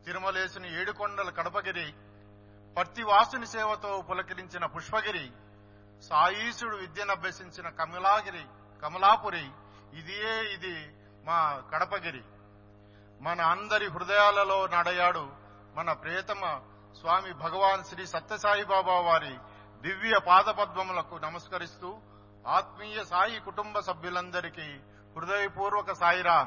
తిరుమలేసుని ఏడుకొండల కడపగిరి పర్తివాసుని సేవతో పులకరించిన పుష్పగిరి సాయీసుడు విద్యను అభ్యసించిన కమలాగిరి కమలాపురి ఇదియే ఇది మా కడపగిరి మన అందరి హృదయాలలో నడయాడు మన ప్రియతమ స్వామి భగవాన్ శ్రీ సత్యసాయి బాబా వారి దివ్య పాదపద్మములకు నమస్కరిస్తూ ఆత్మీయ సాయి కుటుంబ సభ్యులందరికీ హృదయపూర్వక సాయిరాం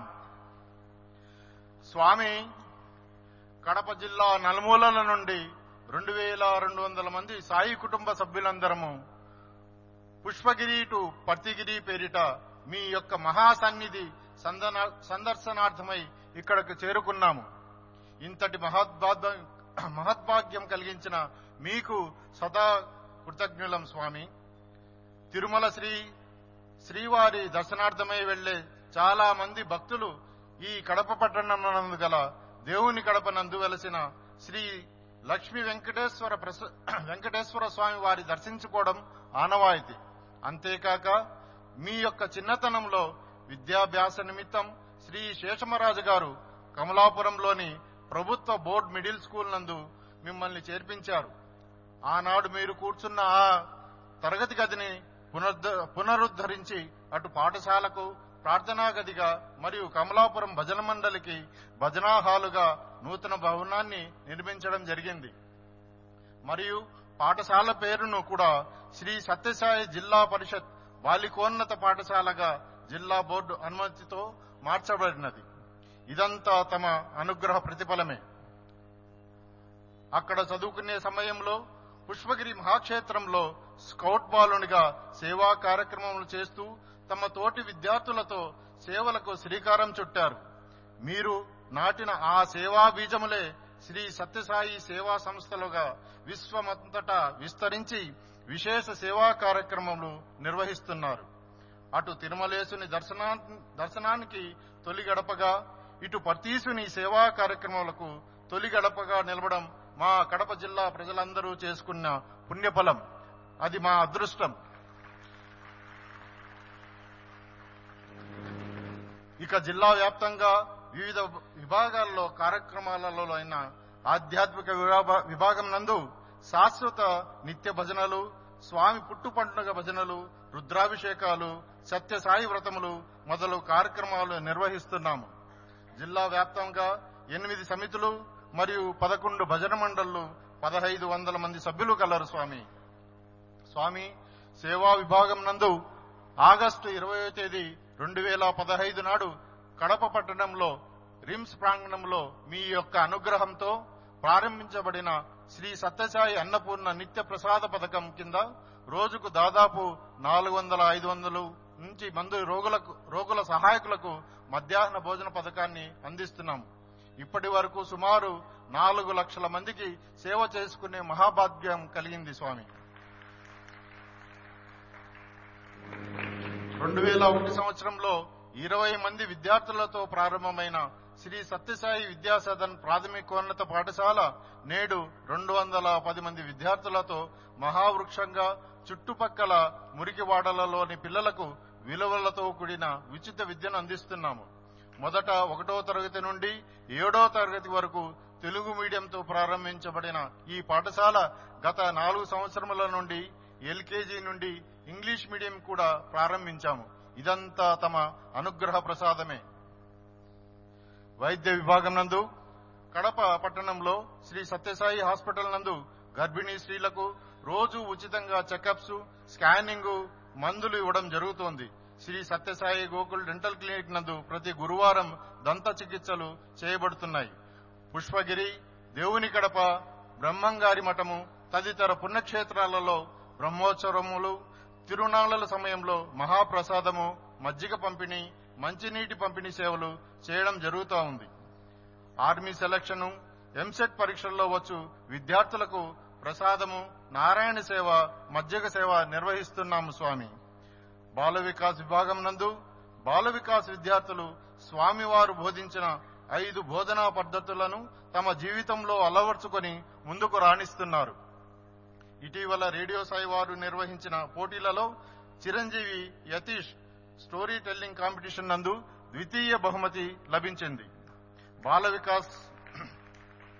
స్వామి కడప జిల్లా నలుమూలల నుండి రెండు వేల రెండు వందల మంది సాయి కుటుంబ సభ్యులందరము పుష్పగిరి టు పర్తిగిరి పేరిట మీ యొక్క మహాసన్నిధి సందన సందర్శనార్థమై ఇక్కడకు చేరుకున్నాము ఇంతటి మహద్భాగ్య మహద్భాగ్యం కలిగించిన మీకు సదా కృతజ్ఞులం స్వామి తిరుమల శ్రీ శ్రీవారి దర్శనార్థమై వెళ్లే చాలా మంది భక్తులు ఈ కడప పట్టణం గల దేవుని కడప నందు వెలసిన శ్రీ లక్ష్మీ వెంకటేశ్వర ప్రస వెంకటేశ్వర స్వామి వారి దర్శించుకోవడం ఆనవాయితీ అంతేకాక మీ యొక్క చిన్నతనంలో విద్యాభ్యాస నిమిత్తం శ్రీ శేషమరాజు గారు కమలాపురంలోని ప్రభుత్వ బోర్డ్ మిడిల్ స్కూల్ నందు మిమ్మల్ని చేర్పించారు ఆనాడు మీరు కూర్చున్న ఆ తరగతి గదిని పునరుద్ధ- పునరుద్ధరించి అటు పాఠశాలకు ప్రార్థనా గదిగా మరియు కమలాపురం భజన మండలికి భజనా హాలుగా నూతన భవనాన్ని నిర్మించడం జరిగింది మరియు పాఠశాల పేరును కూడా శ్రీ సత్యసాయి జిల్లా పరిషత్ బాలికోన్నత పాఠశాలగా జిల్లా బోర్డు అనుమతితో మార్చబడినది ఇదంతా తమ అనుగ్రహ ప్రతిఫలమే అక్కడ చదువుకునే సమయంలో పుష్పగిరి మహాక్షేత్రంలో స్కౌట్ బాలునిగా సేవా కార్యక్రమములు చేస్తూ తమ తోటి విద్యార్థులతో సేవలకు శ్రీకారం చుట్టారు మీరు నాటిన ఆ సేవా బీజములే శ్రీ సత్యసాయి సేవా సంస్థలుగా విశ్వమంతటా విస్తరించి విశేష సేవా కార్యక్రమములు నిర్వహిస్తున్నారు అటు తిరుమలేసుని దర్శనా దర్శనానికి తొలి గడపగా ఇటు పర్తీసుని సేవా కార్యక్రమాలకు తొలి గడపగా నిలవడం మా కడప జిల్లా ప్రజలందరూ చేసుకున్న పుణ్యఫలం అది మా అదృష్టం ఇక జిల్లా వ్యాప్తంగా వివిధ విభాగాల్లో కార్యక్రమాలలో అయిన ఆధ్యాత్మిక విభా- విభాగం నందు శాశ్వత నిత్య భజనలు స్వామి పుట్టు పండుగ భజనలు రుద్రాభిషేకాలు సత్యసాయి వ్రతములు మొదలు కార్యక్రమాలు నిర్వహిస్తున్నాము జిల్లా వ్యాప్తంగా ఎనిమిది సమితులు మరియు పదకొండు భజన మండళ్లు పదహైదు వందల మంది సభ్యులు కలరు స్వామి స్వామి సేవా విభాగం నందు ఆగస్టు ఇరవయో తేదీ రెండు వేల పదహైదు నాడు కడప పట్టణంలో రిమ్స్ ప్రాంగణంలో మీ యొక్క అనుగ్రహంతో ప్రారంభించబడిన శ్రీ సత్యసాయి అన్నపూర్ణ నిత్య ప్రసాద పథకం కింద రోజుకు దాదాపు నాలుగు వందల ఐదు వందలు నుంచి మంది రోగులకు రోగుల సహాయకులకు మధ్యాహ్న భోజన పథకాన్ని అందిస్తున్నాము ఇప్పటి వరకు సుమారు నాలుగు లక్షల మందికి సేవ చేసుకునే మహాభాగ్యం కలిగింది స్వామి రెండు వేల ఒకటి సంవత్సరంలో ఇరవై మంది విద్యార్థులతో ప్రారంభమైన శ్రీ సత్యసాయి విద్యాసదన్ ప్రాథమికోన్నత పాఠశాల నేడు రెండు వందల పది మంది విద్యార్థులతో మహావృక్షంగా చుట్టుపక్కల మురికివాడలలోని పిల్లలకు విలువలతో కూడిన ఉచిత విద్యను అందిస్తున్నాము మొదట ఒకటో తరగతి నుండి ఏడో తరగతి వరకు తెలుగు మీడియంతో ప్రారంభించబడిన ఈ పాఠశాల గత నాలుగు సంవత్సరముల నుండి ఎల్కేజీ నుండి ఇంగ్లీష్ మీడియం కూడా ప్రారంభించాము ఇదంతా తమ అనుగ్రహ ప్రసాదమే వైద్య విభాగం నందు కడప పట్టణంలో శ్రీ సత్యసాయి హాస్పిటల్ నందు గర్భిణీ స్త్రీలకు రోజు ఉచితంగా చెకప్స్ స్కానింగ్ మందులు ఇవ్వడం జరుగుతోంది శ్రీ సత్యసాయి గోకుల్ డెంటల్ క్లినిక్ నందు ప్రతి గురువారం దంత చికిత్సలు చేయబడుతున్నాయి పుష్పగిరి దేవుని కడప బ్రహ్మంగారి మఠము తదితర పుణ్యక్షేత్రాలలో బ్రహ్మోత్సవములు తిరునాళ్ల సమయంలో మహాప్రసాదము మజ్జిగ పంపిణీ మంచినీటి పంపిణీ సేవలు చేయడం జరుగుతూ ఉంది ఆర్మీ సెలక్షను ఎంసెట్ పరీక్షల్లో వచ్చు విద్యార్థులకు ప్రసాదము నారాయణ సేవ మజ్జిగ సేవ నిర్వహిస్తున్నాము స్వామి బాల వికాస్ విభాగం నందు బాల వికాస్ విద్యార్థులు స్వామివారు బోధించిన ఐదు బోధనా పద్ధతులను తమ జీవితంలో అలవర్చుకొని ముందుకు రాణిస్తున్నారు ఇటీవల రేడియో సాయి వారు నిర్వహించిన పోటీలలో Chiranjeevi Yathish story telling competition నందు ద్వితీయ బహుమతి లభించింది బాల వికాస్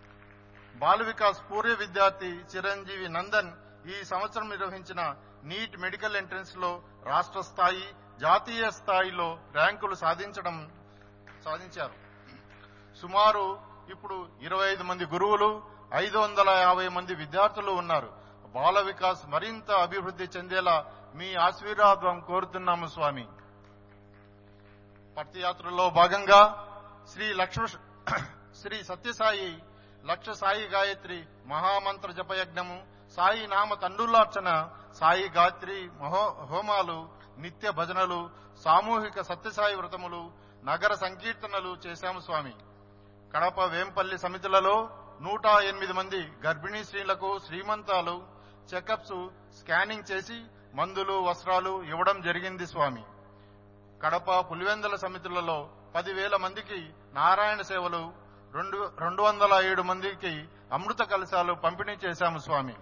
బాల వికాస్ పూర్వ విద్యార్థి చిరంజీవి నందన్ ఈ సంవత్సరం నిర్వహించిన నీట్ మెడికల్ ఎంట్రన్స్ లో రాష్ట్ర స్థాయి జాతీయ స్థాయిలో ర్యాంకులు సాధించడం సాధించారు సుమారు ఇప్పుడు ఇరవై ఐదు మంది గురువులు ఐదు వందల యాభై మంది విద్యార్థులు ఉన్నారు బాల వికాస్ మరింత అభివృద్ధి చెందేలా మీ ఆశీర్వాదం కోరుతున్నాము స్వామి పర్తియాత్రలో భాగంగా శ్రీ లక్ష్మ శ్రీ సత్యసాయి లక్ష సాయి గాయత్రి మహామంత్ర జపయజ్ఞము సాయి నామ తండులార్చన సాయి గాయత్రి మహో హోమాలు నిత్య భజనలు సామూహిక సత్యసాయి వ్రతములు నగర సంకీర్తనలు చేశాము స్వామి కడప వేంపల్లి సమితులలో నూట ఎనిమిది మంది గర్భిణీ స్త్రీలకు శ్రీమంతాలు చెకప్స్ స్కానింగ్ చేసి మందులు వస్త్రాలు ఇవ్వడం జరిగింది స్వామి కడప పులివెందల సమితులలో పదివేల మందికి నారాయణ సేవలు రెండు రెండు వందల ఏడు మందికి అమృత కలశాలు పంపిణీ చేశాము స్వామి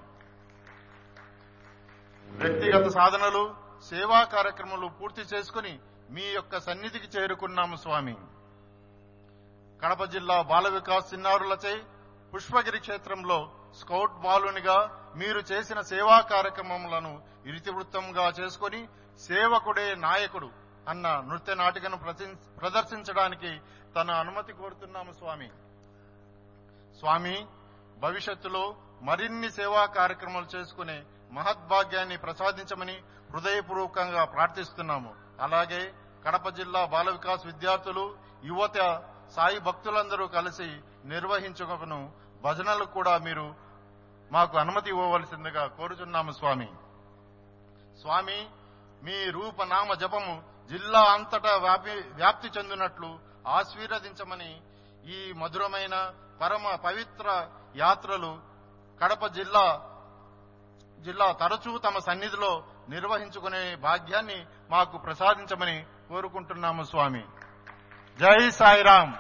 వ్యక్తిగత సాధనలు సేవా కార్యక్రమాలు పూర్తి చేసుకుని మీ యొక్క సన్నిధికి చేరుకున్నాము స్వామి కడప జిల్లా బాల వికాస్ చిన్నారులచే పుష్పగిరి క్షేత్రంలో స్కౌట్ బాలునిగా మీరు చేసిన సేవా కార్యక్రమములను ఇతివృత్తంగా చేసుకుని సేవకుడే నాయకుడు అన్న నృత్య నాటికను ప్రతి- ప్రదర్శించడానికి తన అనుమతి కోరుతున్నాము స్వామి స్వామి భవిష్యత్తులో మరిన్ని సేవా కార్యక్రమాలు చేసుకునే మహద్భాగ్యాన్ని ప్రసాదించమని హృదయపూర్వకంగా ప్రార్థిస్తున్నాము అలాగే కడప జిల్లా బాల వికాస్ విద్యార్థులు యువత సాయి భక్తులందరూ కలిసి నిర్వహించుకును భజనలు కూడా మీరు మాకు అనుమతి ఇవ్వవలసిందిగా కోరుచున్నాము స్వామి స్వామి మీ రూపనామ జపము జిల్లా అంతటా వ్యాపి వ్యాప్తి చెందినట్లు ఆశీర్వదించమని ఈ మధురమైన పరమ పవిత్ర యాత్రలు కడప జిల్లా జిల్లా తరచూ తమ సన్నిధిలో నిర్వహించుకునే భాగ్యాన్ని మాకు ప్రసాదించమని కోరుకుంటున్నాము స్వామి జై సాయిరామ్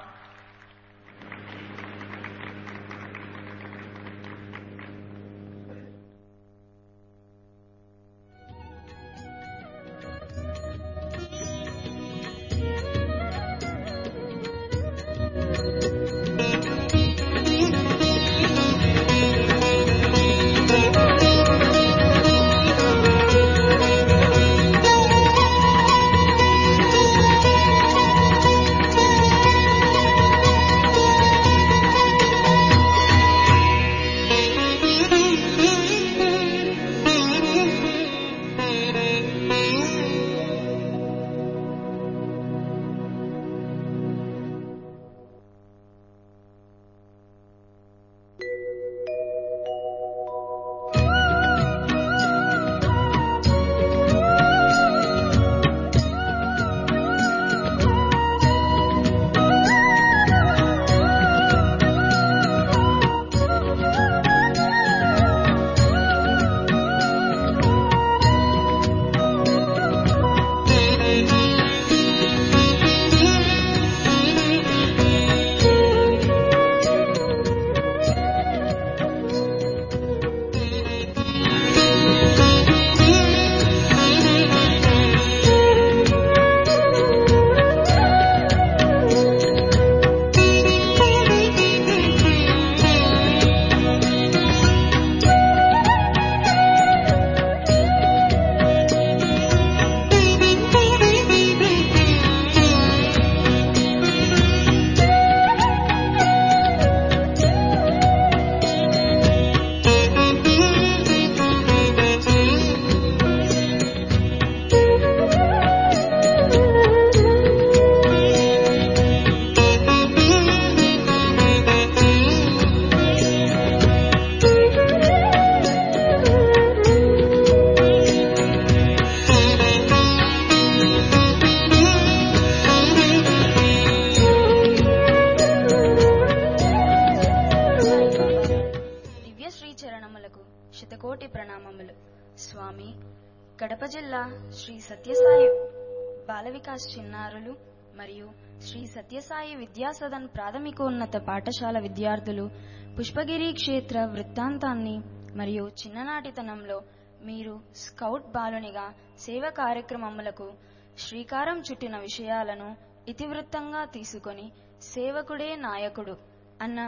దివ్య శ్రీ చరణములకు శతకోటి ప్రణామములు స్వామి కడప జిల్లా శ్రీ సత్యసాయి బాల వికాస్ చిన్నారులు మరియు శ్రీ సత్యసాయి విద్యాసదన్ ప్రాథమికోన్నత పాఠశాల విద్యార్థులు పుష్పగిరి క్షేత్ర వృత్తాంతాన్ని మరియు చిన్ననాటితనంలో మీరు స్కౌట్ బాలునిగా సేవ కార్యక్రమములకు శ్రీకారం చుట్టిన విషయాలను ఇతివృత్తంగా తీసుకొని సేవకుడే నాయకుడు అన్న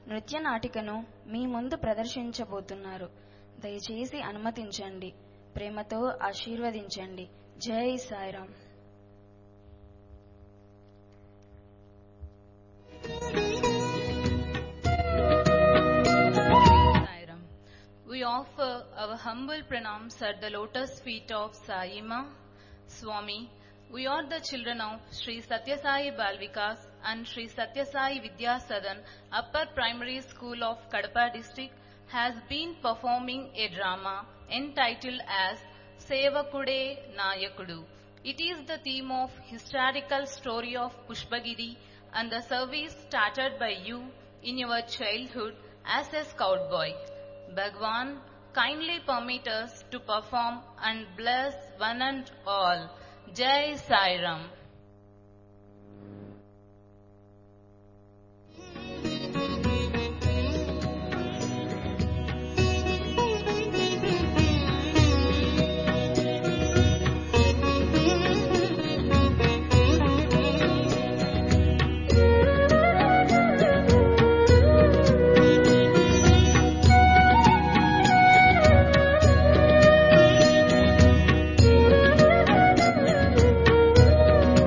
నృత్య నాటికను మీ ముందు ప్రదర్శించబోతున్నారు దయచేసి అనుమతించండి ప్రేమతో ఆశీర్వదించండి జై Sairam Sairam. We offer our humble pranams at the lotus feet of Saima Swami. We are the children of Sri Satyasai Balvikas and Sri Satyasai Vidya Sadan Upper Primary School of Kadapa district has been performing a drama entitled as Sevakude Nayakudu. It is the theme of historical story of Pushpagiri and the service started by you in your childhood as a scout boy. Bhagwan, kindly permit us to perform and bless one and all. Jai Sairam. Thank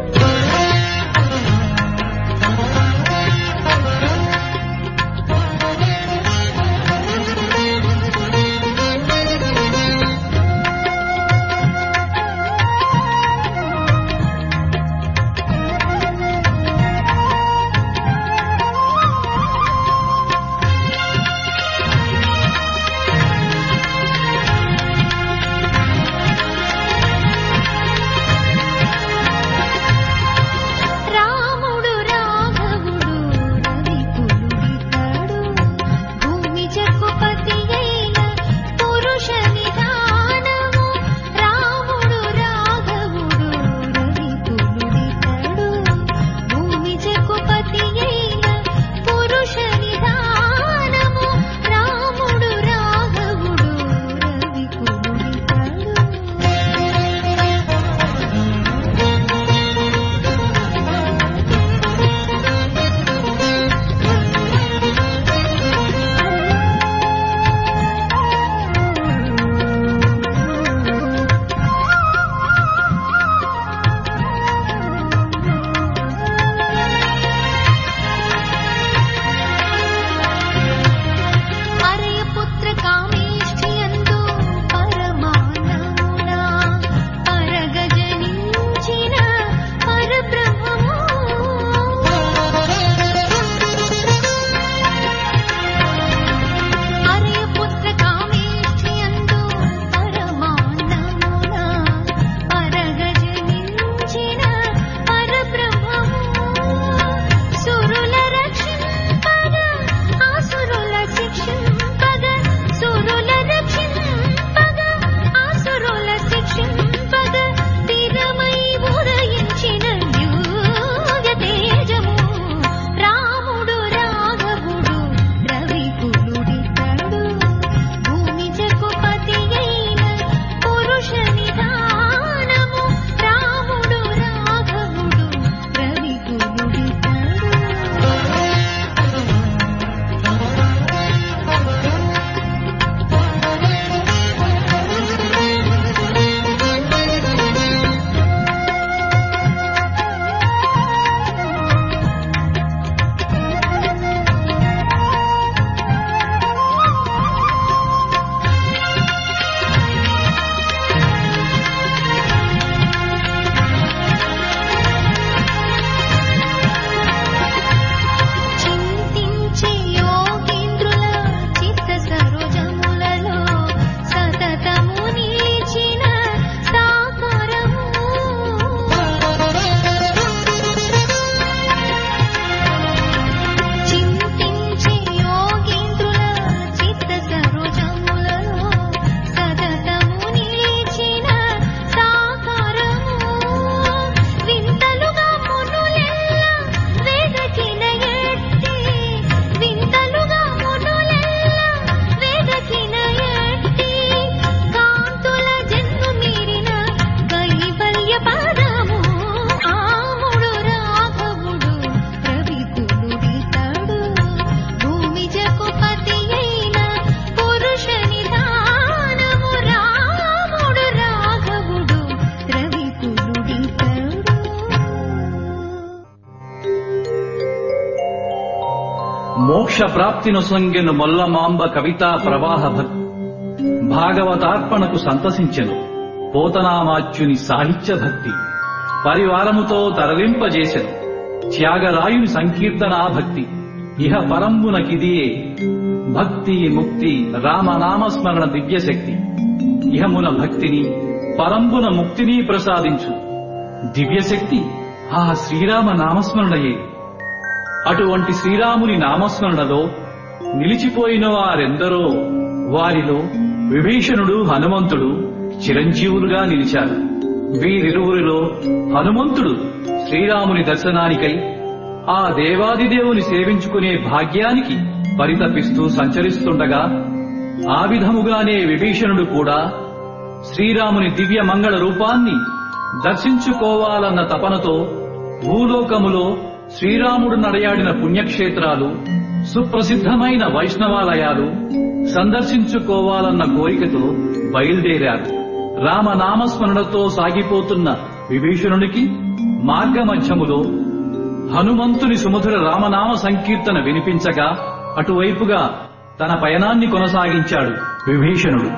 మోక్ష ప్రాప్తినొసంగెను మొల్లమాంబ కవితా ప్రవాహ భక్తి భాగవతార్పణకు సంతసించెను పోతనామాచ్యుని సాహిత్య భక్తి పరివారముతో తరలింపజేసెను త్యాగరాయుని సంకీర్తనా భక్తి ఇహ పరంబునకిదియే భక్తి ముక్తి రామనామస్మరణ దివ్యశక్తి ఇహమున భక్తిని పరంబున ముక్తిని ప్రసాదించు దివ్యశక్తి ఆ శ్రీరామ నామస్మరణయే అటువంటి శ్రీరాముని నామస్మరణలో నిలిచిపోయిన వారెందరో వారిలో విభీషణుడు హనుమంతుడు చిరంజీవులుగా నిలిచారు వీరిరువురిలో హనుమంతుడు శ్రీరాముని దర్శనానికై ఆ దేవాదిదేవుని సేవించుకునే భాగ్యానికి పరితపిస్తూ సంచరిస్తుండగా ఆ విధముగానే విభీషణుడు కూడా శ్రీరాముని దివ్య మంగళ రూపాన్ని దర్శించుకోవాలన్న తపనతో భూలోకములో శ్రీరాముడు నడయాడిన పుణ్యక్షేత్రాలు సుప్రసిద్ధమైన వైష్ణవాలయాలు సందర్శించుకోవాలన్న కోరికతో బయలుదేరారు రామనామస్మరణతో సాగిపోతున్న విభీషణునికి మార్గమధ్యములో హనుమంతుని సుమధుర రామనామ సంకీర్తన వినిపించగా అటువైపుగా తన పయనాన్ని కొనసాగించాడు విభీషణుడు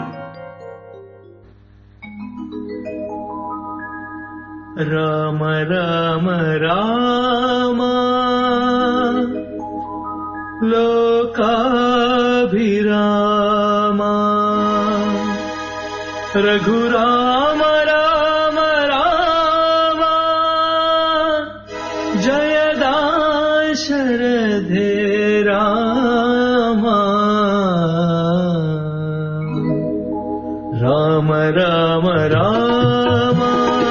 రామ రామ రామ లోకాభిరామ రఘురామ రామ రామ జయదాశరథే రామ రామ రామ రామ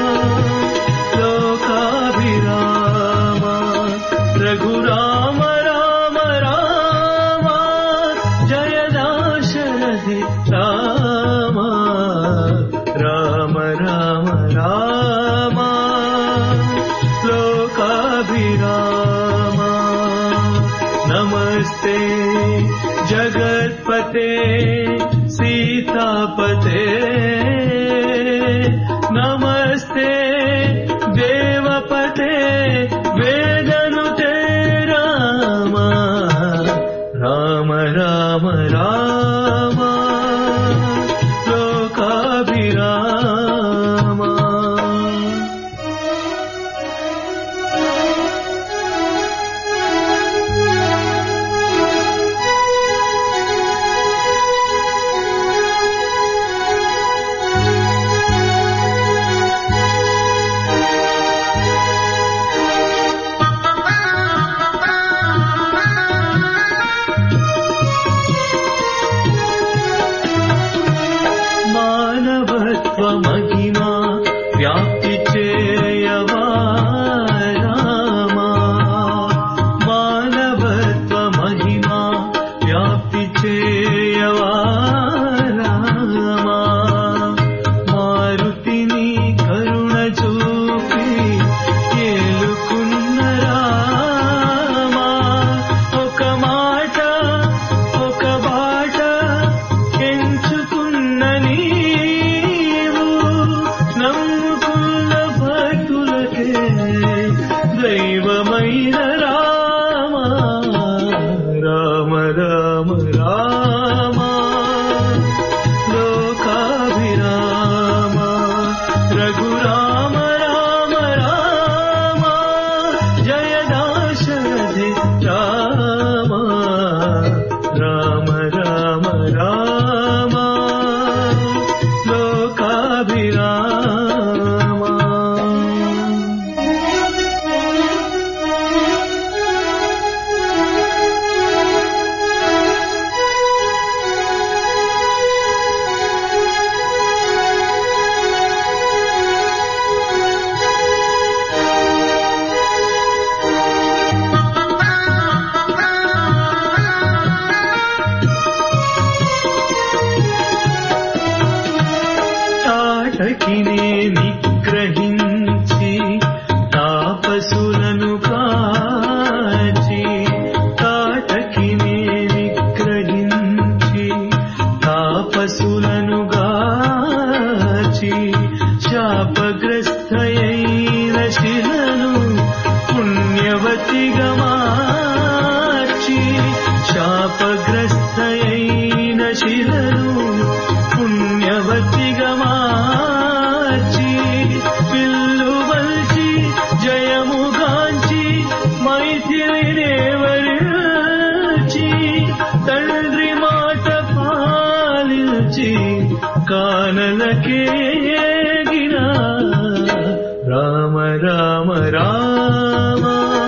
లోకాభిరామ రఘురామ రామ రామ జయ దాశరథి రామ రామ రామ రామ లోకాభిరామ నమస్తే జగత్పతే सीतापते नमस्ते देवपते वेदनुते राम राम राम राम लोकाभिराम మానవత్వ మహిమా వ్యాప్తి చేయవా రామా మానవత్వ మహిమా వ్యాప్తి చేయవా రామా మారుతిని కరుణ చూపి ఏలుకున్న రామా ఒక మాట ఒక బాట ఎంచుకున్న నీవు నమ్ముకున్న భక్తులకే దైవమైన రామ రామ రామ రామ లోకాభిరామ రఘురామ రామ రామ జయ దాశరథి రామ రామ రామ రామ లోకాభిరామ తాటకినే నిగ్రహించి తాపసులను కాచి తాటకినే నిగ్రహించి తాపసులను గాచి శాపగ్రస్తయైన శిలను పుణ్యవతిగా మార్చి శిలను పుణ్యవతిగా మార్చి పిల్లు వల్చి జయముగాంచి మైథిలినే వరించి తండ్రి మాట పాలించి కానలకేగిన రామ రామ రామ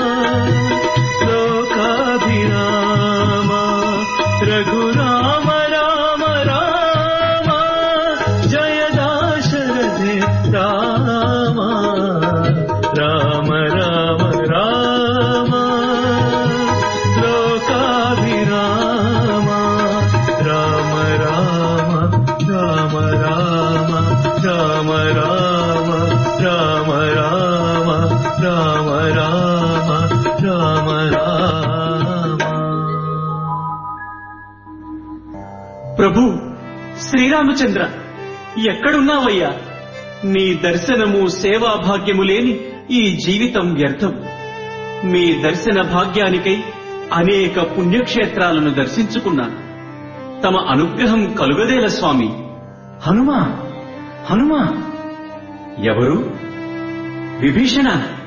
లోకాభిరామ రఘురామ రామ రామ జయ దాశరథే రామ రామ రామ రామ లోకాభిరామ రామ రామ రామ రామ రామ రామ రామ రామ రామ రామ రామ రామ ప్రభు శ్రీరామచంద్ర ఎక్కడున్నావయ్యా నీ దర్శనము సేవా భాగ్యము లేని ఈ జీవితం వ్యర్థం మీ దర్శన భాగ్యానికై అనేక పుణ్యక్షేత్రాలను దర్శించుకున్నాను తమ అనుగ్రహం కలుగదేల స్వామి హనుమా హనుమా ఎవరు విభీషణ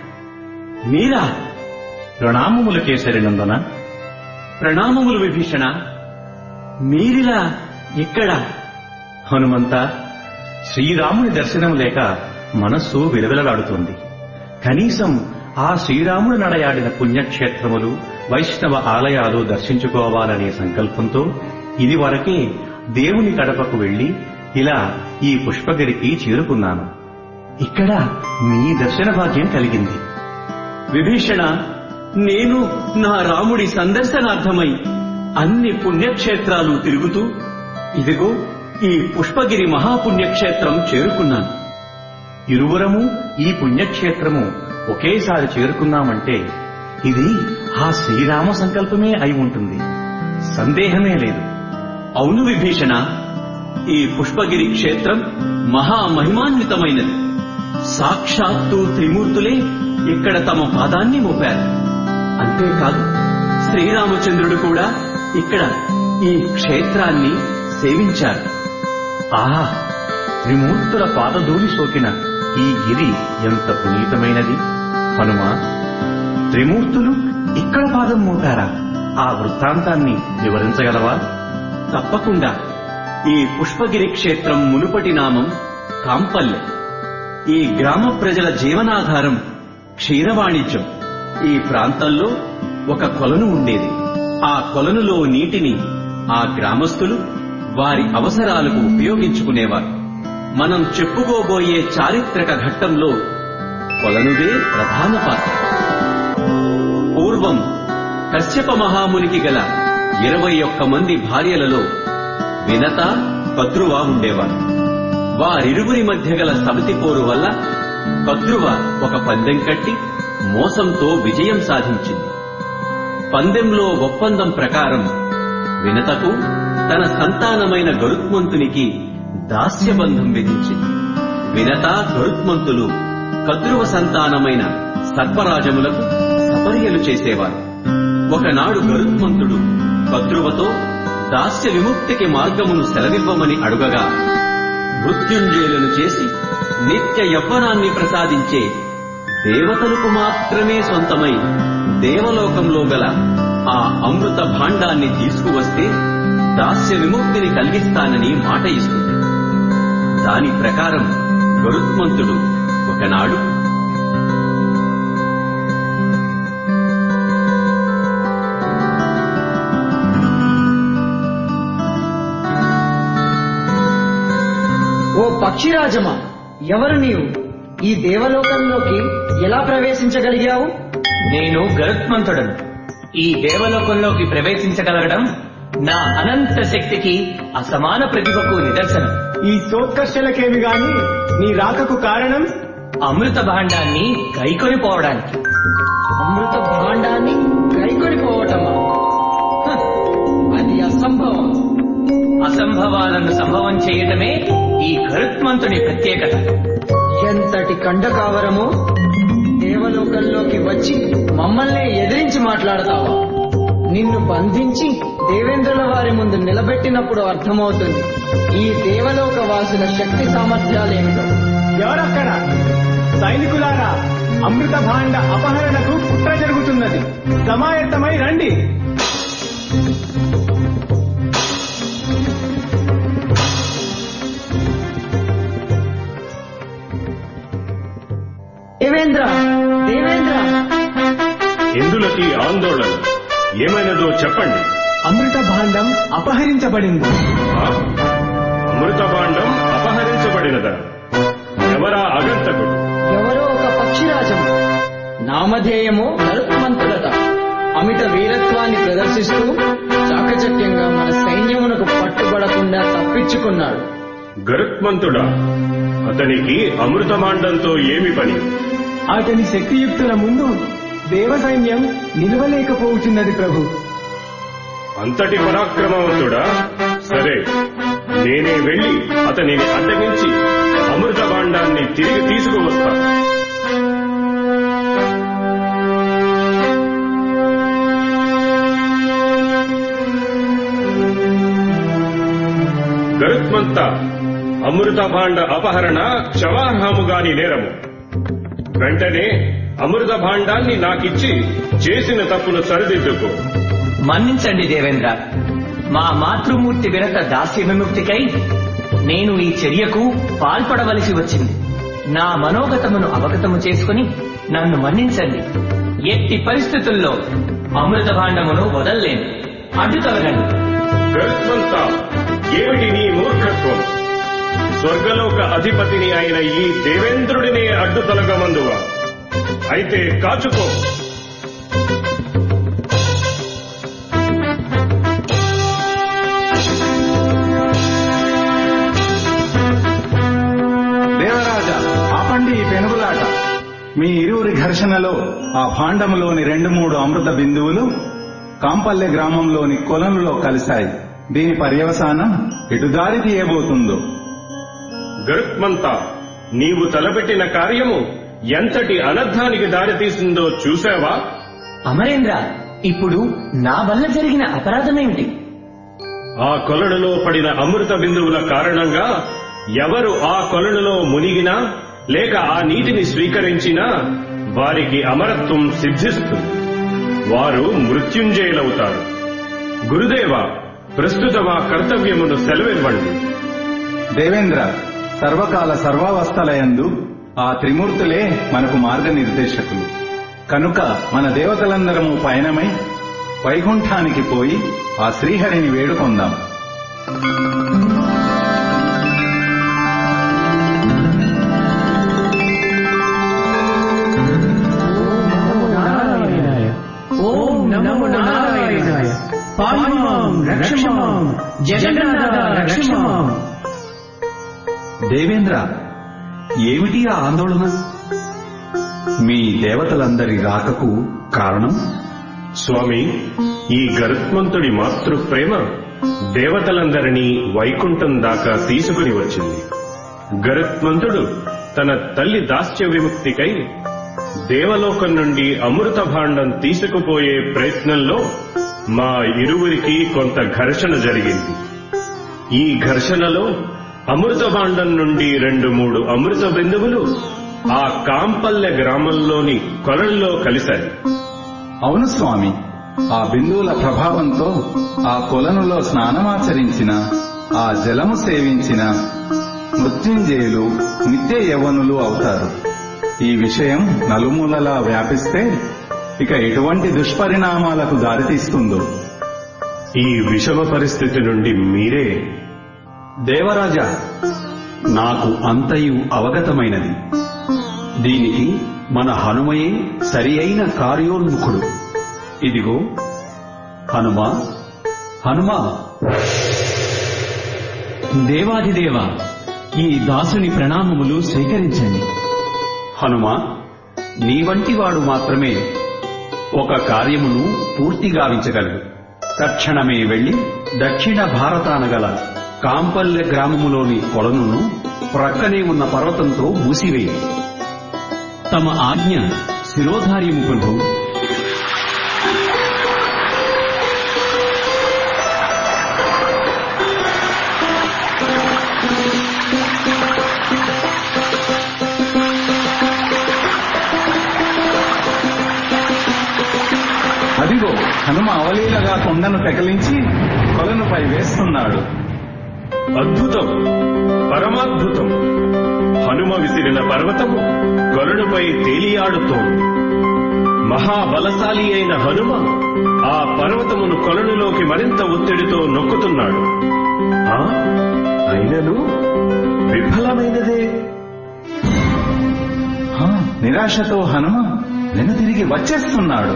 మీరా ప్రణామముల కేసరి నందన ప్రణామములు విభీషణ మీరిలా ఎక్కడ హనుమంత శ్రీరాముని దర్శనం లేక మనస్సు విలవిలలాడుతోంది కనీసం ఆ శ్రీరాముడు నడయాడిన పుణ్యక్షేత్రములు వైష్ణవ ఆలయాలు దర్శించుకోవాలనే సంకల్పంతో ఇది వరకే దేవుని కడపకు వెళ్లి ఇలా ఈ పుష్పగిరికి చేరుకున్నాను ఇక్కడ మీ దర్శన భాగ్యం కలిగింది విభీషణ నేను నా రాముడి సందర్శనార్థమై అన్ని పుణ్యక్షేత్రాలు తిరుగుతూ ఇదిగో ఈ పుష్పగిరి మహాపుణ్యక్షేత్రం చేరుకున్నాను ఇరువురము ఈ పుణ్యక్షేత్రము ఒకేసారి చేరుకున్నామంటే ఇది ఆ శ్రీరామ సంకల్పమే అయి ఉంటుంది సందేహమే లేదు అవును విభీషణ ఈ పుష్పగిరి క్షేత్రం మహామహిమాన్వితమైనది సాక్షాత్తు త్రిమూర్తులే ఇక్కడ తమ పాదాన్ని మోపారు అంతేకాదు శ్రీరామచంద్రుడు కూడా ఇక్కడ ఈ క్షేత్రాన్ని సేవించారు ఆహా త్రిమూర్తుల పాదధూళి సోకిన ఈ గిరి ఎంత పునీతమైనది హనుమ త్రిమూర్తులు ఇక్కడ పాదం మోపారా ఆ వృత్తాంతాన్ని వివరించగలవా తప్పకుండా ఈ పుష్పగిరి క్షేత్రం మునుపటి నామం కాంపల్లె ఈ గ్రామ ప్రజల జీవనాధారం క్షీరవాణిజ్యం ఈ ప్రాంతంలో ఒక కొలను ఉండేది ఆ కొలనులో నీటిని ఆ గ్రామస్తులు వారి అవసరాలకు ఉపయోగించుకునేవారు మనం చెప్పుకోబోయే చారిత్రక ఘట్టంలో కొలనుదే ప్రధాన పాత్ర పూర్వం కశ్యప మహామునికి గల ఇరవై ఒక్క మంది భార్యలలో వినత కద్రువ ఉండేవారు వారిరువురి మధ్య గల సమితి పోరు వల్ల కద్రువ ఒక పందెం కట్టి మోసంతో విజయం సాధించింది పందెంలో ఒప్పందం ప్రకారం వినతకు తన సంతానమైన గరుత్మంతునికి దాస్యబంధం విధించింది వినత గరుత్మంతులు కద్రువ సంతానమైన సర్పరాజములకు సపర్యలు చేసేవారు ఒకనాడు గరుత్మంతుడు కద్రువతో దాస్య విముక్తికి మార్గమును సెలవివ్వమని అడుగగా మృత్యుంజయులను చేసి నిత్య యవ్వనాన్ని ప్రసాదించే దేవతలకు మాత్రమే సొంతమై దేవలోకంలో గల ఆ అమృత భాండాన్ని తీసుకువస్తే దాస్య విముక్తిని కలిగిస్తానని మాట ఇస్తుంది దాని ప్రకారం గరుత్మంతుడు ఒకనాడు ఓ పక్షిరాజమా ఎవరు నీవు ఈ దేవలోకంలోకి ఎలా ప్రవేశించగలిగావు నేను గరుత్మంతుడను ఈ దేవలోకంలోకి ప్రవేశించగలగడం నా అనంత శక్తికి అసమాన ప్రతిభకు నిదర్శనం ఈ సోత్కర్షలకేమి గాని నీ రాకకు కారణం అమృత భాండాన్ని కైకొని పోవడానికి అమృత భాండాన్ని కైకొని పోవటమా హ, అది అసంభవం అసంభవాలను సంభవం చేయటమే ఈ గరుత్మంతుని ప్రత్యేకత ఎంతటి కండకావరమో దేవలోకంలోకి వచ్చి మమ్మల్ని ఎదిరించి మాట్లాడతావా నిన్ను బంధించి దేవేంద్రుల వారి ముందు నిలబెట్టినప్పుడు అర్థమవుతుంది ఈ దేవలోక వాసుల శక్తి సామర్థ్యాలేమిటో ఎవరక్కడ సైనికులారా అమృత భాండ అపహరణకు కుట్ర జరుగుతున్నది సమాయత్తమై రండి దేవేంద్ర దేవేంద్ర ఎందులకి ఆందోళన ఏమైనదో చెప్పండి అమృత భాండం అపహరించబడింది ఆ? అమృత భాండం అపహరించబడినదా ఎవరా అగంతకుడు ఎవరో ఒక పక్షిరాజము నామధేయము గరుత్మంతుడట అమిత వీరత్వాన్ని ప్రదర్శిస్తూ చాకచక్యంగా మన సైన్యమునకు పట్టుబడకుండా తప్పించుకున్నాడు గరుత్మంతుడా అతనికి అమృతమాండంతో ఏమి పని అతని శక్తియుక్తుల ముందు దేవ సైన్యం నిలవలేకపోతున్నది ప్రభు అంతటి పరాక్రమవంతుడా సరే నేనే వెళ్లి అతనిని అడ్డగించి అమృత భాండాన్ని తిరిగి తీసుకువస్తా గరుత్మంత అమృత భాండ అపహరణ క్షమార్హముగాని నేరము వెంటనే అమృత భాండాన్ని నాకిచ్చి చేసిన తప్పును సరిదిద్దుకో మన్నించండి దేవేంద్ర మా మాతృమూర్తి విరత దాస్య విముక్తికై నేను ఈ చర్యకు పాల్పడవలసి వచ్చింది నా మనోగతమును అవగతము చేసుకుని నన్ను మన్నించండి ఎట్టి పరిస్థితుల్లో అమృత భాండమును వదల్లేను అడ్డు తొలగండి గరుత్మంత ఏమిటి నీ మూర్ఖత్వం స్వర్గలోక అధిపతిని అయిన ఈ దేవేంద్రుడినే అడ్డు తొలగమందువా అయితే కాచుకో దేవరాజా ఆపండి ఈ పెనుగులాట మీ ఇరువురి ఘర్షణలో ఆ భాండములోని రెండు మూడు అమృత బిందువులు కాంపల్లె గ్రామంలోని కొలనులో కలిశాయి దీని పర్యవసానం ఎటు దారి తీయబోతుందో గరుత్మంత నీవు తలపెట్టిన కార్యము ఎంతటి అనర్థానికి దారితీసిందో చూసావా అమరేంద్ర ఇప్పుడు నా వల్ల జరిగిన అపరాధమేమిటి ఆ కొలనులో పడిన అమృత బిందువుల కారణంగా ఎవరు ఆ కొలనులో మునిగినా లేక ఆ నీటిని స్వీకరించినా వారికి అమరత్వం సిద్ధిస్తుంది వారు మృత్యుంజయులవుతారు గురుదేవ ప్రస్తుతం ఆ కర్తవ్యమును సెలవివ్వండి దేవేంద్ర సర్వకాల సర్వావస్థలయందు ఆ త్రిమూర్తులే మనకు మార్గనిర్దేశకులు కనుక మన దేవతలందరము పయనమై వైకుంఠానికి పోయి ఆ శ్రీహరిని వేడుకొందాం ఓం నమో నారాయణాయ పాహిమాం రక్షమాం జగన్నాథ రక్షమాం దేవేంద్ర ఏమిటి ఆ ఆందోళన మీ దేవతలందరి రాకకు కారణం స్వామి ఈ గరుత్మంతుడి మాతృ ప్రేమ దేవతలందరినీ వైకుంఠం దాకా తీసుకుని వచ్చింది గరుత్మంతుడు తన తల్లి దాస్య విముక్తికై దేవలోకం నుండి అమృత భాండం తీసుకుపోయే ప్రయత్నంలో మా ఇరువురికి కొంత ఘర్షణ జరిగింది ఈ ఘర్షణలో అమృత భాండం నుండి రెండు మూడు అమృత బిందువులు ఆ కాంపల్లె గ్రామంలోని కొలంలో కలిశాయి అవును స్వామి ఆ బిందువుల ప్రభావంతో ఆ కొలనులో స్నానమాచరించిన ఆ జలము సేవించిన మృత్యుంజయులు నిత్య యవనులు అవుతారు ఈ విషయం నలుమూలలా వ్యాపిస్తే ఇక ఎటువంటి దుష్పరిణామాలకు దారితీస్తుందో ఈ విషమ పరిస్థితి నుండి మీరే దేవరాజా నాకు అంతయు అవగతమైనది దీనికి మన హనుమయే సరి అయిన కార్యోన్ముఖుడు ఇదిగో హనుమా హనుమా దేవాదిదేవ ఈ దాసుని ప్రణామములు స్వీకరించండి హనుమా నీ వంటి వాడు మాత్రమే ఒక కార్యమును పూర్తి గావించగలడు తక్షణమే వెళ్లి దక్షిణ భారతాన గల కాంపల్లె గ్రామములోని కొలనును ప్రక్కనే ఉన్న పర్వతంతో మూసివేయి తమ ఆజ్ఞ శిరోధార్యము ప్రభు హనుమ అవలీలగా కొండను పెకలించి కొలనుపై వేస్తున్నాడు అద్భుతం పరమాద్భుతం హనుమ విసిరిన పర్వతము గరుడుపై తేలియాడుతోంది మహాబలశాలి అయిన హనుమ ఆ పర్వతమును కొలనులోకి మరింత ఒత్తిడితో నొక్కుతున్నాడు ఆ అయినను విఫలమైనదే హా, నిరాశతో హనుమ వెనుతిరిగి వచ్చేస్తున్నాడు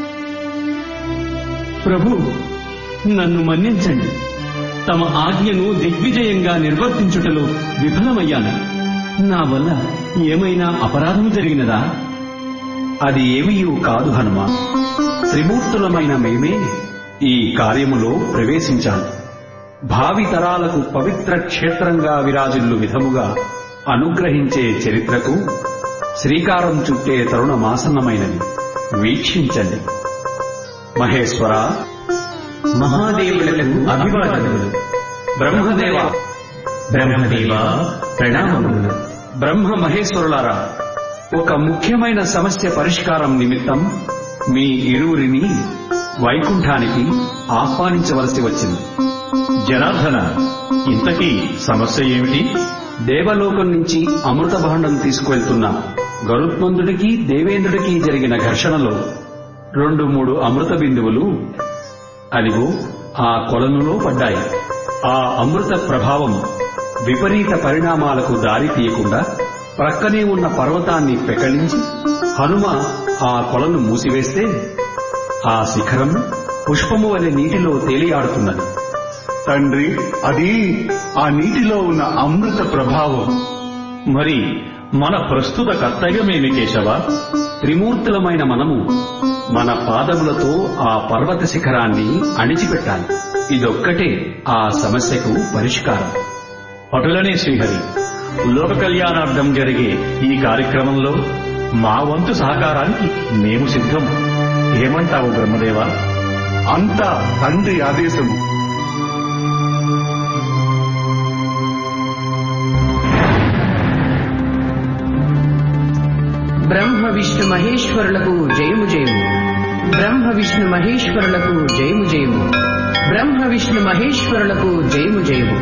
ప్రభు నన్ను మన్నించండి తమ ఆజ్ఞను దిగ్విజయంగా నిర్వర్తించుటలో విఫలమయ్యాను నా వల్ల ఏమైనా అపరాధం జరిగినదా అది ఏమీయూ కాదు హనుమ త్రిమూర్తులమైన మేమే ఈ కార్యములో ప్రవేశించాలి భావి తరాలకు పవిత్ర క్షేత్రంగా విరాజిల్లు విధముగా అనుగ్రహించే చరిత్రకు శ్రీకారం చుట్టే తరుణమాసన్నమైనది వీక్షించండి మహేశ్వర మహాదేవులకు అభివాదములు బ్రహ్మదేవ బ్రహ్మదేవ ప్రణామములు బ్రహ్మ మహేశ్వరులారా ఒక ముఖ్యమైన సమస్య పరిష్కారం నిమిత్తం మీ ఇరువురిని వైకుంఠానికి ఆహ్వానించవలసి వచ్చింది జనార్దన ఇంతకీ సమస్య ఏమిటి దేవలోకం నుంచి అమృత భాండం తీసుకువెళ్తున్న గరుత్మంతుడికి దేవేంద్రుడికి జరిగిన ఘర్షణలో రెండు మూడు అమృత బిందువులు అదిగో ఆ కొలనులో పడ్డాయి ఆ అమృత ప్రభావం విపరీత పరిణామాలకు దారి తీయకుండా ప్రక్కనే ఉన్న పర్వతాన్ని పెకళించి హనుమ ఆ కొలను మూసివేస్తే ఆ శిఖరం పుష్పము వలె నీటిలో తేలియాడుతున్నది తండ్రి అది ఆ నీటిలో ఉన్న అమృత ప్రభావం మరి మన ప్రస్తుత కర్తవ్యమేమి కేశవ త్రిమూర్తులమైన మనము మన పాదములతో ఆ పర్వత శిఖరాన్ని అణిచిపెట్టాలి ఇదొక్కటే ఆ సమస్యకు పరిష్కారం అటులనే శ్రీహరి లోక కళ్యాణార్థం జరిగే ఈ కార్యక్రమంలో మా వంతు సహకారానికి మేము సిద్ధం ఏమంటావు బ్రహ్మదేవా అంతా తండ్రి ఆదేశము బ్రహ్మ విష్ణు మహేశ్వరులకు జయము జయము బ్రహ్మ విష్ణు మహేశ్వరులకు జయము జయము బ్రహ్మ విష్ణు మహేశ్వరులకు జయము జయము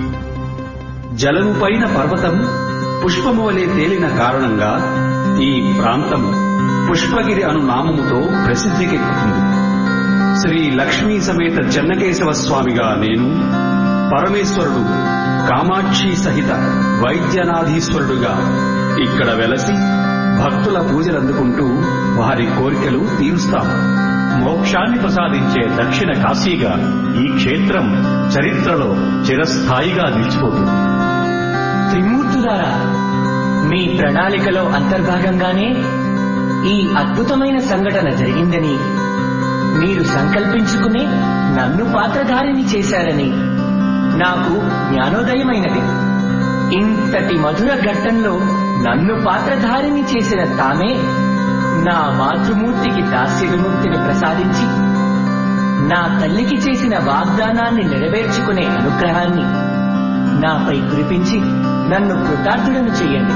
జలము పైన పర్వతం పుష్పము వలె తేలిన కారణంగా ఈ ప్రాంతం పుష్పగిరి అను నామముతో ప్రసిద్ధికెక్కుతుంది శ్రీ లక్ష్మీ సమేత చెన్నకేశవ స్వామిగా నేను పరమేశ్వరుడు కామాక్షి సహిత వైద్యనాధీశ్వరుడుగా ఇక్కడ వెలసి భక్తుల పూజలందుకుంటూ వారి కోరికలు తీరుస్తాము మోక్షాన్ని ప్రసాదించే దక్షిణ కాశీగా ఈ క్షేత్రం చరిత్రలో చిరస్థాయిగా నిలిచిపోతుంది త్రిమూర్తులారా మీ ప్రణాళికలో అంతర్భాగంగానే ఈ అద్భుతమైన సంఘటన జరిగిందని మీరు సంకల్పించుకుని నన్ను పాత్రధారిని చేశారని నాకు జ్ఞానోదయమైనది ఇంతటి మధుర ఘట్టంలో నన్ను పాత్రధారిని చేసిన తామే నా మాతృమూర్తికి దాస్య విముక్తిని ప్రసాదించి నా తల్లికి చేసిన వాగ్దానాన్ని నెరవేర్చుకునే అనుగ్రహాన్ని నాపై కురిపించి నన్ను కృతార్థులను చెయ్యండి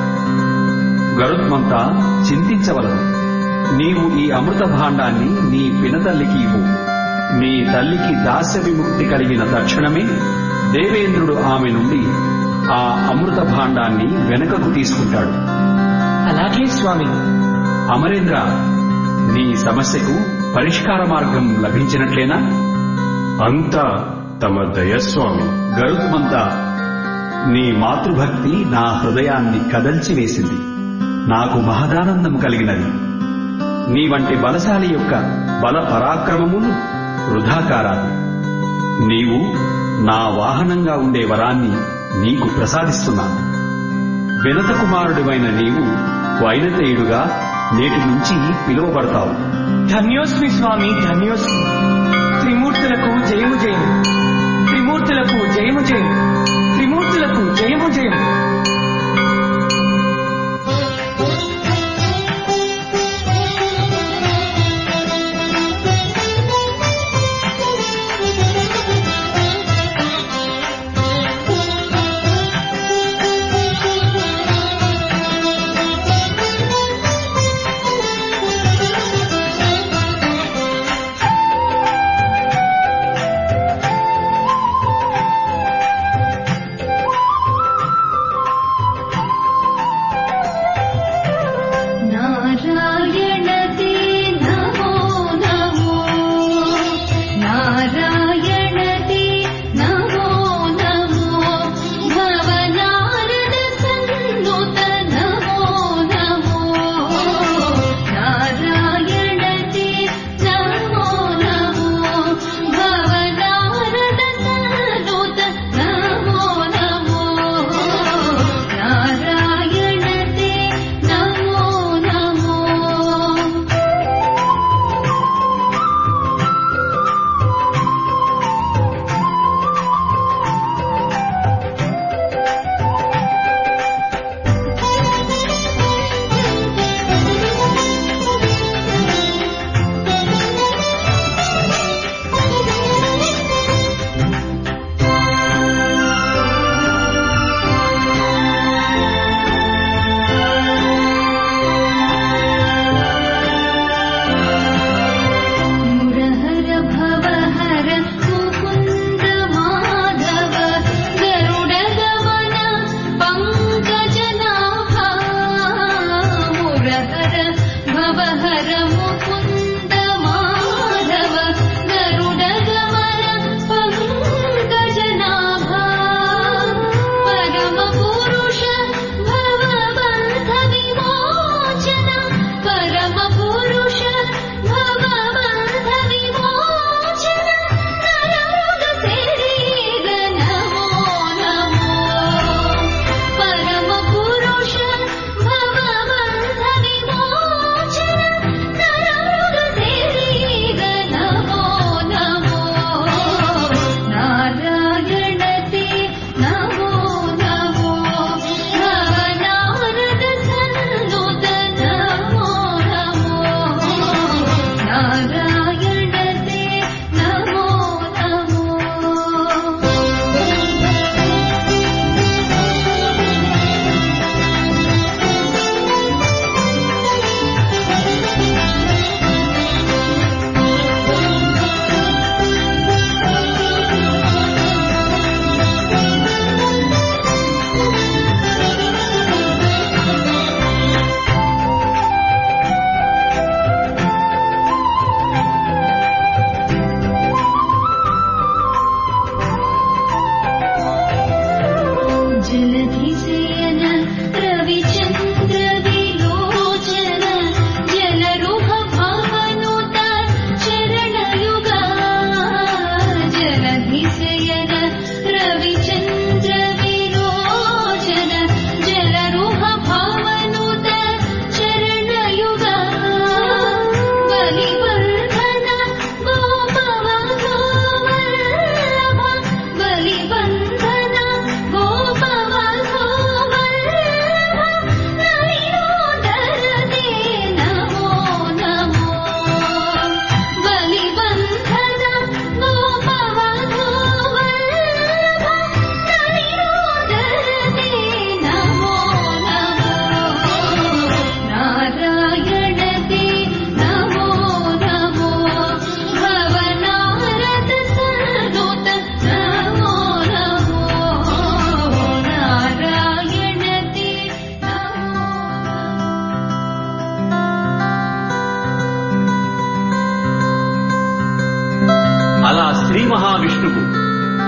గరుత్మంతా చింతించవలదు నీవు ఈ అమృత భాండాన్ని నీ పినతల్లికి ఇవ్వు నీ తల్లికి దాస్య విముక్తి కలిగిన తక్షణమే దేవేంద్రుడు ఆమె నుండి ఆ అమృత భాండాన్ని వెనుకకు తీసుకుంటాడు అలాగే స్వామి అమరేంద్ర నీ సమస్యకు పరిష్కార మార్గం లభించినట్లేనా అంతా తమ దయస్వామి గరుత్మంత నీ మాతృభక్తి నా హృదయాన్ని కదల్చివేసింది నాకు మహదానందం కలిగినది నీ వంటి బలశాలి యొక్క బల పరాక్రమములు వృధాకారాలు నీవు నా వాహనంగా ఉండే వరాన్ని నీకు ప్రసాదిస్తున్నాను వినత కుమారుడివైన నీవు వైనతేయుడుగా నేటి నుంచి పిలువబడతావు ధన్యోస్మి స్వామి ధన్యోస్మి త్రిమూర్తులకు జయము జయము త్రిమూర్తులకు జయము జయము త్రిమూర్తులకు జయము జయము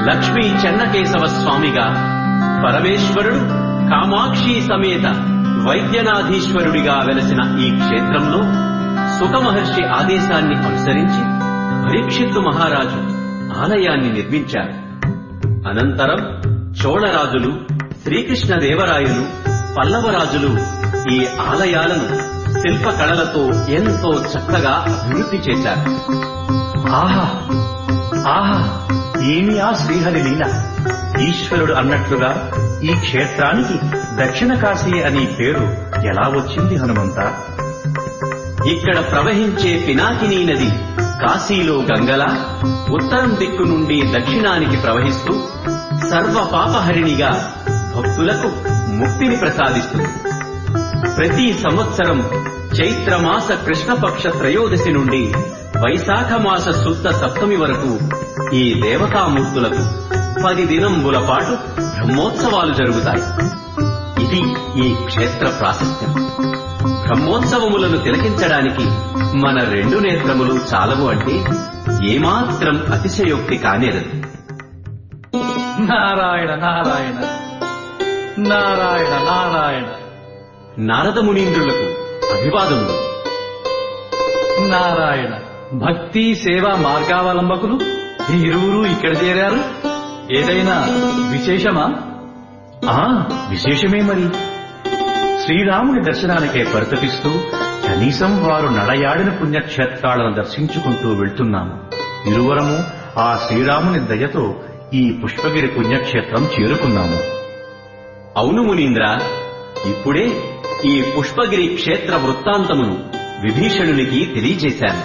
లక్ష్మీ చెన్నకేశవ స్వామిగా పరమేశ్వరుడు కామాక్షి సమేత వైద్యనాథీశ్వరుడిగా వెలసిన ఈ క్షేత్రంలో సుఖమహర్షి ఆదేశాన్ని అనుసరించి పరీక్షిత్తు మహారాజు ఆలయాన్ని నిర్మించారు అనంతరం చోళరాజులు శ్రీకృష్ణదేవరాయలు పల్లవరాజులు ఈ ఆలయాలను శిల్పకళలతో ఎంతో చక్కగా అభివృద్ధి చేశారు ఆహా ఆహా ఏమి ఆ శ్రీహరి లీల ఈశ్వరుడు అన్నట్లుగా ఈ క్షేత్రానికి దక్షిణ కాశీ అనే పేరు ఎలా వచ్చింది హనుమంత ఇక్కడ ప్రవహించే పినాకినీ నది కాశీలో గంగలా ఉత్తరం దిక్కు నుండి దక్షిణానికి ప్రవహిస్తూ సర్వ పాపహరిణిగా భక్తులకు ముక్తిని ప్రసాదిస్తుంది ప్రతి సంవత్సరం చైత్రమాస కృష్ణపక్ష త్రయోదశి నుండి వైశాఖ మాస శుద్ధ సప్తమి వరకు ఈ దేవతామూర్తులకు పది దినంబుల పాటు బ్రహ్మోత్సవాలు జరుగుతాయి ఇది ఈ క్షేత్ర ప్రాశస్త్యం బ్రహ్మోత్సవములను తిలకించడానికి మన రెండు నేత్రములు చాలవు అంటే ఏమాత్రం అతిశయోక్తి కానేరదు నారాయణ నారాయణ నారాయణ నారాయణ నారద మునీంద్రులకు అభివాదములు నారాయణ భక్తి సేవ మార్గావలంబకులు ఈ ఇరువురు ఇక్కడ చేరారు ఏదైనా విశేషమా ఆ విశేషమే మరి శ్రీరాముని దర్శనానికే పరితపిస్తూ కనీసం వారు నడయాడిన పుణ్యక్షేత్రాలను దర్శించుకుంటూ వెళ్తున్నాము ఇరువరము ఆ శ్రీరాముని దయతో ఈ పుష్పగిరి పుణ్యక్షేత్రం చేరుకున్నాము అవును మునీంద్ర ఇప్పుడే ఈ పుష్పగిరి క్షేత్ర వృత్తాంతమును విభీషణునికి తెలియజేశాను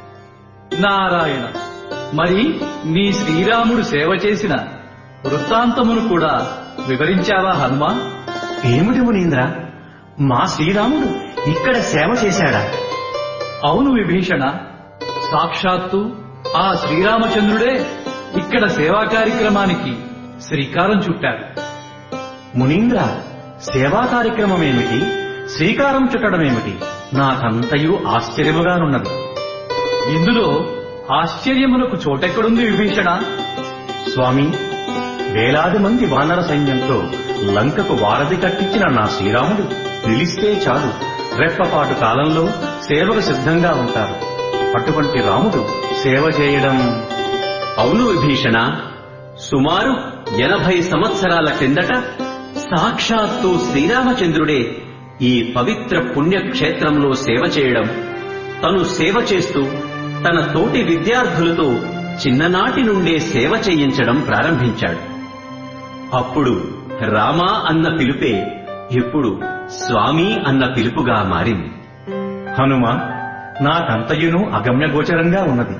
నారాయణ మరి నీ శ్రీరాముడు సేవ చేసిన వృత్తాంతమును కూడా వివరించావా హనుమా ఏమిటి మునీంద్ర మా శ్రీరాముడు ఇక్కడ సేవ చేశాడా అవును విభీషణ సాక్షాత్తు ఆ శ్రీరామచంద్రుడే ఇక్కడ సేవా కార్యక్రమానికి శ్రీకారం చుట్టాడు మునీంద్ర సేవా కార్యక్రమం ఏమిటి శ్రీకారం చుట్టడం ఏమిటి నాకంతయు ఆశ్చర్యముగానున్నది ఇందులో ఆశ్చర్యమునకు చోటెక్కడుంది విభీషణ స్వామి వేలాది మంది వానర సైన్యంతో లంకకు వారధి కట్టించిన నా శ్రీరాముడు పిలిస్తే చాలు రెప్పపాటు కాలంలో సేవకు సిద్ధంగా ఉంటారు అటువంటి రాముడు సేవ చేయడం అవును విభీషణ సుమారు ఎనభై సంవత్సరాల క్రిందట సాక్షాత్తు శ్రీరామచంద్రుడే ఈ పవిత్ర పుణ్యక్షేత్రంలో సేవ చేయడం తను సేవ చేస్తూ తన తోటి విద్యార్థులతో చిన్ననాటి నుండే సేవ చేయించడం ప్రారంభించాడు అప్పుడు రామా అన్న పిలుపే ఇప్పుడు స్వామి అన్న పిలుపుగా మారింది హనుమ నాకంతయును అగమ్యగోచరంగా ఉన్నది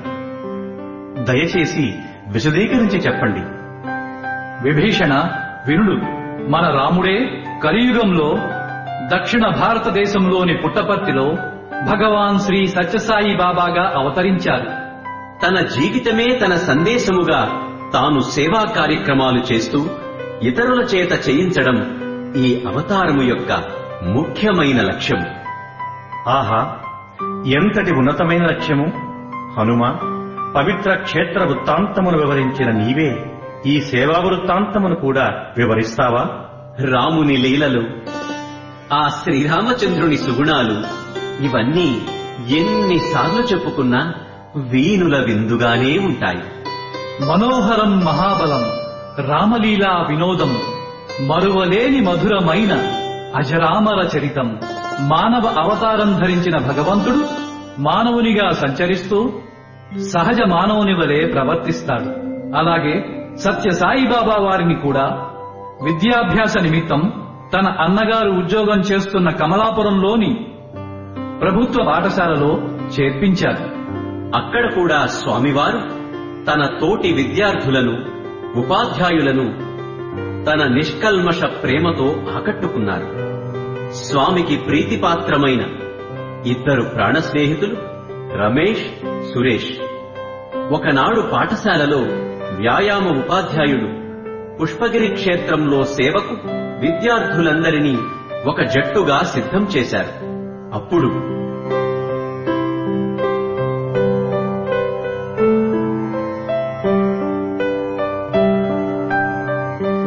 దయచేసి విశదీకరించి చెప్పండి విభీషణ వినుడు మన రాముడే కలియుగంలో దక్షిణ భారతదేశంలోని పుట్టపర్తిలో భగవాన్ శ్రీ సత్యసాయి బాబాగా అవతరించారు తన జీవితమే తన సందేశముగా తాను సేవా కార్యక్రమాలు చేస్తూ ఇతరుల చేత చేయించడం ఈ అవతారము యొక్క ముఖ్యమైన లక్ష్యం ఆహా ఎంతటి ఉన్నతమైన లక్ష్యము హనుమ పవిత్ర క్షేత్ర వృత్తాంతమును వివరించిన నీవే ఈ సేవా వృత్తాంతమును కూడా వివరిస్తావా రాముని లీలలు ఆ శ్రీరామచంద్రుని సుగుణాలు ఇవన్నీ ఎన్నిసార్లు చెప్పుకున్నా వీణుల విందుగానే ఉంటాయి మనోహరం మహాబలం రామలీలా వినోదం మరువలేని మధురమైన అజరామర చరితం మానవ అవతారం ధరించిన భగవంతుడు మానవునిగా సంచరిస్తూ సహజ మానవుని వలె ప్రవర్తిస్తాడు అలాగే సత్య సాయిబాబా వారిని కూడా విద్యాభ్యాస నిమిత్తం తన అన్నగారు ఉద్యోగం చేస్తున్న కమలాపురంలోని ప్రభుత్వ పాఠశాలలో చేర్పించారు అక్కడ కూడా స్వామివారు తన తోటి విద్యార్థులను ఉపాధ్యాయులను తన నిష్కల్మష ప్రేమతో ఆకట్టుకున్నారు స్వామికి ప్రీతిపాత్రమైన ఇద్దరు ప్రాణ స్నేహితులు రమేష్ సురేష్ ఒకనాడు పాఠశాలలో వ్యాయామ ఉపాధ్యాయుడు పుష్పగిరి క్షేత్రంలో సేవకు విద్యార్థులందరినీ ఒక జట్టుగా సిద్ధం చేశారు అప్పుడు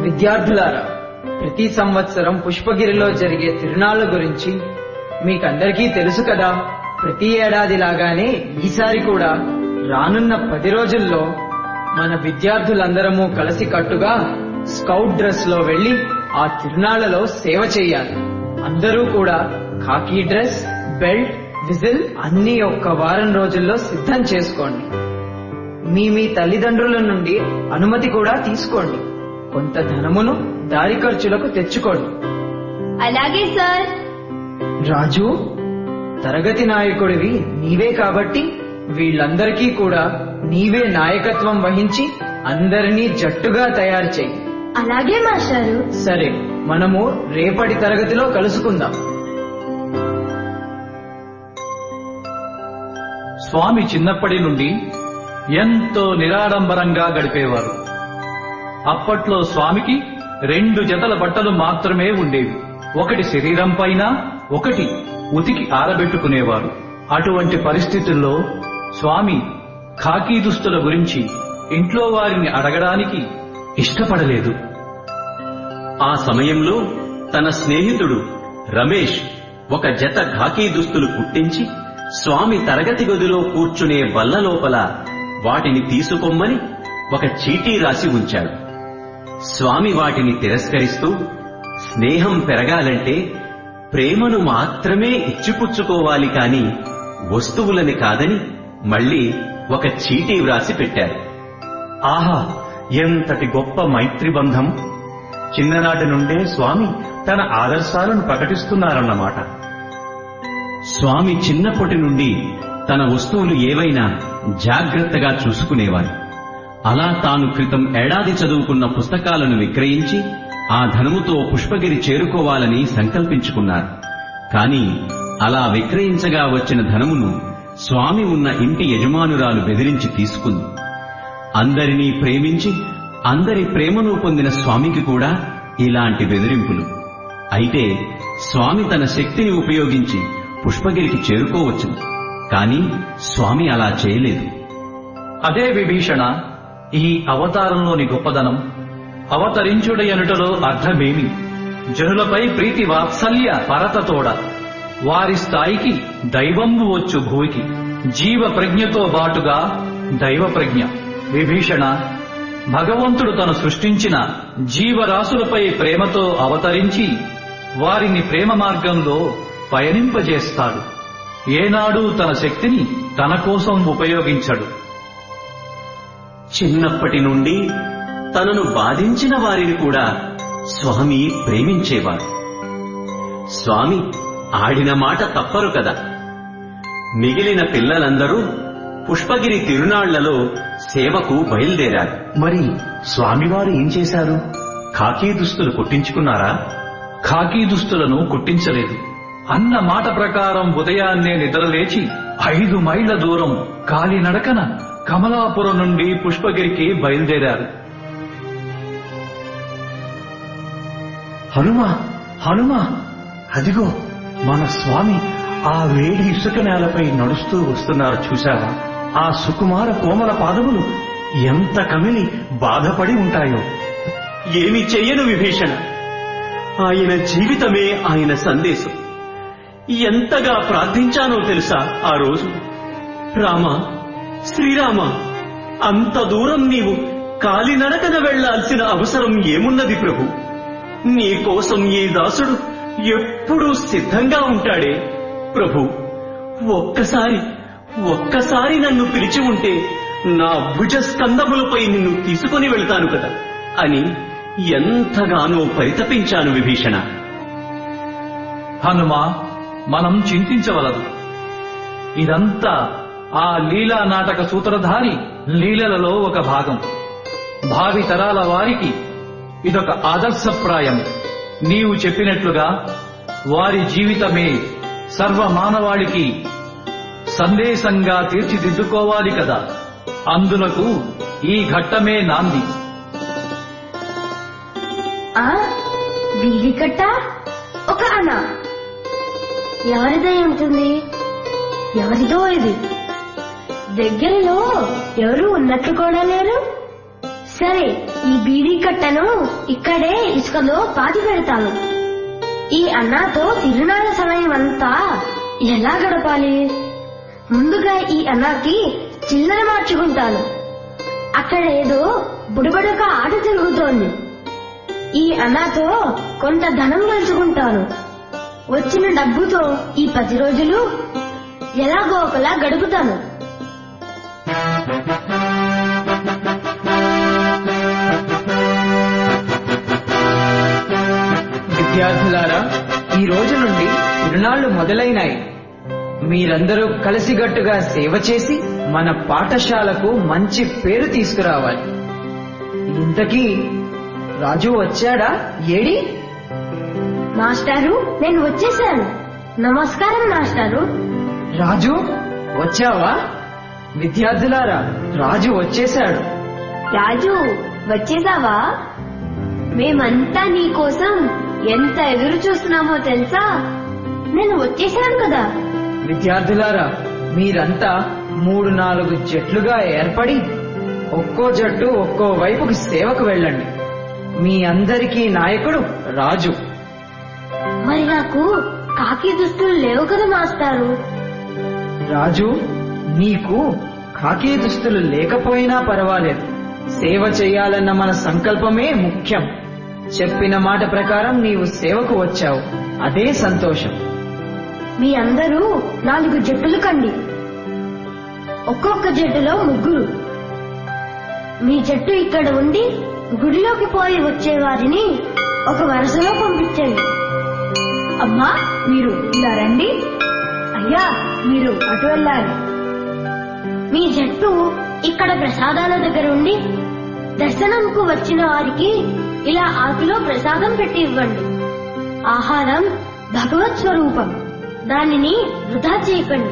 విద్యార్థులారా ప్రతి సంవత్సరం పుష్పగిరిలో జరిగే తిరునాళ్ల గురించి మీకందరికీ తెలుసు కదా ప్రతి ఏడాది లాగానే ఈసారి కూడా రానున్న పది రోజుల్లో మన విద్యార్థులందరము కలిసి కట్టుగా స్కౌట్ డ్రెస్ లో వెళ్లి ఆ తిరునాళ్లలో సేవ చేయాలి అందరూ కూడా ఖాకీ డ్రెస్ బెల్ట్ విజిల్ అన్ని ఒక్క వారం రోజుల్లో సిద్ధం చేసుకోండి మీ మీ తల్లిదండ్రుల నుండి అనుమతి కూడా తీసుకోండి కొంత ధనమును దారి ఖర్చులకు తెచ్చుకోండి అలాగే సార్ రాజు తరగతి నాయకుడివి నీవే కాబట్టి వీళ్ళందరికీ కూడా నీవే నాయకత్వం వహించి అందరినీ జట్టుగా తయారు చేయి అలాగే మాస్టారు సరే మనము రేపటి తరగతిలో కలుసుకుందాం స్వామి చిన్నప్పటి నుండి ఎంతో నిరాడంబరంగా గడిపేవారు అప్పట్లో స్వామికి రెండు జతల బట్టలు మాత్రమే ఉండేవి ఒకటి శరీరం పైన ఒకటి ఉతికి ఆరబెట్టుకునేవారు అటువంటి పరిస్థితుల్లో స్వామి ఖాకీ దుస్తుల గురించి ఇంట్లో వారిని అడగడానికి ఇష్టపడలేదు ఆ సమయంలో తన స్నేహితుడు రమేష్ ఒక జత ఘాకీ దుస్తులు కుట్టించి స్వామి తరగతి గదిలో కూర్చునే బల్ల లోపల వాటిని తీసుకోమ్మని ఒక చీటీ రాసి ఉంచాడు స్వామి వాటిని తిరస్కరిస్తూ స్నేహం పెరగాలంటే ప్రేమను మాత్రమే ఇచ్చిపుచ్చుకోవాలి కాని వస్తువులని కాదని మళ్ళీ ఒక చీటీ వ్రాసి పెట్టారు ఆహా ఎంతటి గొప్ప మైత్రి బంధం చిన్ననాటి నుండే స్వామి తన ఆదర్శాలను ప్రకటిస్తున్నారన్నమాట స్వామి చిన్నప్పటి నుండి తన వస్తువులు ఏవైనా జాగ్రత్తగా చూసుకునేవారు అలా తాను క్రితం ఏడాది చదువుకున్న పుస్తకాలను విక్రయించి ఆ ధనముతో పుష్పగిరి చేరుకోవాలని సంకల్పించుకున్నారు కాని అలా విక్రయించగా వచ్చిన ధనమును స్వామి ఉన్న ఇంటి యజమానురాలు బెదిరించి తీసుకుంది అందరినీ ప్రేమించి అందరి ప్రేమను పొందిన స్వామికి కూడా ఇలాంటి బెదిరింపులు అయితే స్వామి తన శక్తిని ఉపయోగించి పుష్పగిరికి చేరుకోవచ్చు కాని స్వామి అలా చేయలేదు అదే విభీషణ ఈ అవతారంలోని గొప్పదనం అవతరించుడయనుటలో అర్థమేమి జనులపై ప్రీతి వాత్సల్య పరతతోడ వారి స్థాయికి దైవంబు వచ్చు భూమికి జీవ ప్రజ్ఞతో బాటుగా దైవ ప్రజ్ఞ విభీషణ భగవంతుడు తను సృష్టించిన జీవరాశులపై ప్రేమతో అవతరించి వారిని ప్రేమ మార్గంలో పయనింపజేస్తాడు ఏనాడు తన శక్తిని తన కోసం ఉపయోగించడు చిన్నప్పటి నుండి తనను బాధించిన వారిని కూడా స్వామి ప్రేమించేవారు స్వామి ఆడిన మాట తప్పరు కదా మిగిలిన పిల్లలందరూ పుష్పగిరి తిరునాళ్లలో సేవకు బయలుదేరారు మరి స్వామివారు ఏం చేశారు ఖాకీ దుస్తులు కుట్టించుకున్నారా ఖాకీ దుస్తులను కుట్టించలేదు అన్న మాట ప్రకారం ఉదయాన్నే నిద్రలేచి ఐదు మైళ్ల దూరం కాలినడకన కమలాపురం నుండి పుష్పగిరికి బయలుదేరారు హనుమ హనుమ అదిగో మన స్వామి ఆ వేడి ఇసుక నేలపై నడుస్తూ వస్తున్నారు చూశావా ఆ సుకుమార కోమల పాదములు ఎంత కమిలి బాధపడి ఉంటాయో ఏమి చెయ్యను విభీషణ ఆయన జీవితమే ఆయన సందేశం ఎంతగా ప్రార్థించానో తెలుసా ఆ రోజు రామ శ్రీరామ అంత దూరం నీవు కాలినడకన వెళ్లాల్సిన అవసరం ఏమున్నది ప్రభు నీ కోసం ఈ దాసుడు ఎప్పుడూ సిద్ధంగా ఉంటాడే ప్రభు ఒక్కసారి ఒక్కసారి నన్ను పిలిచి ఉంటే నా భుజ స్కందములపై నిన్ను తీసుకుని వెళ్తాను కదా అని ఎంతగానో పరితపించాను విభీషణ హనుమ మనం చింతించవలదు ఇదంతా ఆ లీలా నాటక సూత్రధారి లీలలలో ఒక భాగం భావి తరాల వారికి ఇదొక ఆదర్శప్రాయం నీవు చెప్పినట్లుగా వారి జీవితమే సర్వ మానవాళికి సందేశంగా తీర్చిదిద్దుకోవాలి కదా అందులకు ఈ ఘట్టమే నాంది ఆ వీధి కట్ట ఒక అన ఎవరిదై ఉంటుంది ఎవరిదో ఇది దగ్గరలో ఎవరు ఉన్నట్లు కూడా లేరు సరే ఈ బీడీ కట్టను ఇక్కడే ఇసుకలో పాతి పెడతాను ఈ అన్నతో తిరునాళ్ళ సమయం అంతా ఎలా గడపాలి ముందుగా ఈ అన్నకి చిల్లర మార్చుకుంటాను అక్కడ ఏదో బుడబడక ఆట జరుగుతోంది ఈ అన్నతో కొంత ధనం గెలుచుకుంటాను వచ్చిన డబ్బుతో ఈ పది రోజులు ఎలాగో ఒకలా గడుపుతాను విద్యార్థులారా ఈ రోజు నుండి తిరునాళ్లు మొదలైనాయి మీరందరూ కలిసిగట్టుగా సేవ చేసి మన పాఠశాలకు మంచి పేరు తీసుకురావాలి ఇంతకీ రాజు వచ్చాడా ఏడి మాస్టారు నేను వచ్చేసాను నమస్కారం మాస్టారు రాజు వచ్చావా విద్యార్థులారా రాజు వచ్చేశాడు రాజు వచ్చేసావా మేమంతా నీ కోసం ఎంత ఎదురు చూస్తున్నామో తెలుసా నేను వచ్చేసాను కదా విద్యార్థులారా మీరంతా మూడు నాలుగు జట్లుగా ఏర్పడి ఒక్కో జట్టు ఒక్కో వైపుకి సేవకు వెళ్ళండి మీ అందరికీ నాయకుడు రాజు మరి నాకు కాకి దుస్తులు లేవు కదా మాస్టారు రాజు నీకు ఖాకీ దుస్తులు లేకపోయినా పర్వాలేదు సేవ చేయాలన్న మన సంకల్పమే ముఖ్యం చెప్పిన మాట ప్రకారం నీవు సేవకు వచ్చావు అదే సంతోషం మీ అందరూ నాలుగు జట్టులు కండి ఒక్కొక్క జట్టులో ముగ్గురు మీ జట్టు ఇక్కడ ఉండి గుడిలోకి పోయి వచ్చే వారిని ఒక వరుసలో పంపించండి అమ్మా మీరు ఇలా రండి అయ్యా మీరు అటు వెళ్ళాలి మీ జట్టు ఇక్కడ ప్రసాదాల దగ్గర ఉండి దర్శనంకు వచ్చిన వారికి ఇలా ఆకులో ప్రసాదం పెట్టి ఇవ్వండి ఆహారం భగవత్ స్వరూపం దానిని వృధా చేయకండి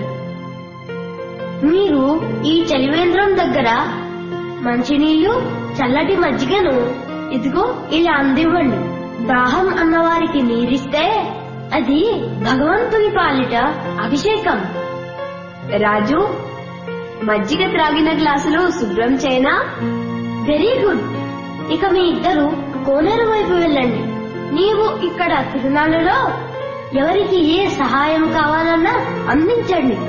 మీరు ఈ చలివేంద్రం దగ్గర మంచినీళ్లు చల్లటి మజ్జిగను ఇదిగో ఇలా అందివ్వండి దాహం అన్నవారికి నీరిస్తే అది భగవంతుని పాలిట అభిషేకం రాజు మజ్జిగ త్రాగిన గ్లాసులు శుభ్రం చేయనా వెరీ గుడ్ ఇక మీ ఇద్దరు కోనేరు వైపు వెళ్ళండి నీవు ఇక్కడ తిరునాళ్ళలో ఎవరికి ఏ సహాయం కావాలన్నా అందించండి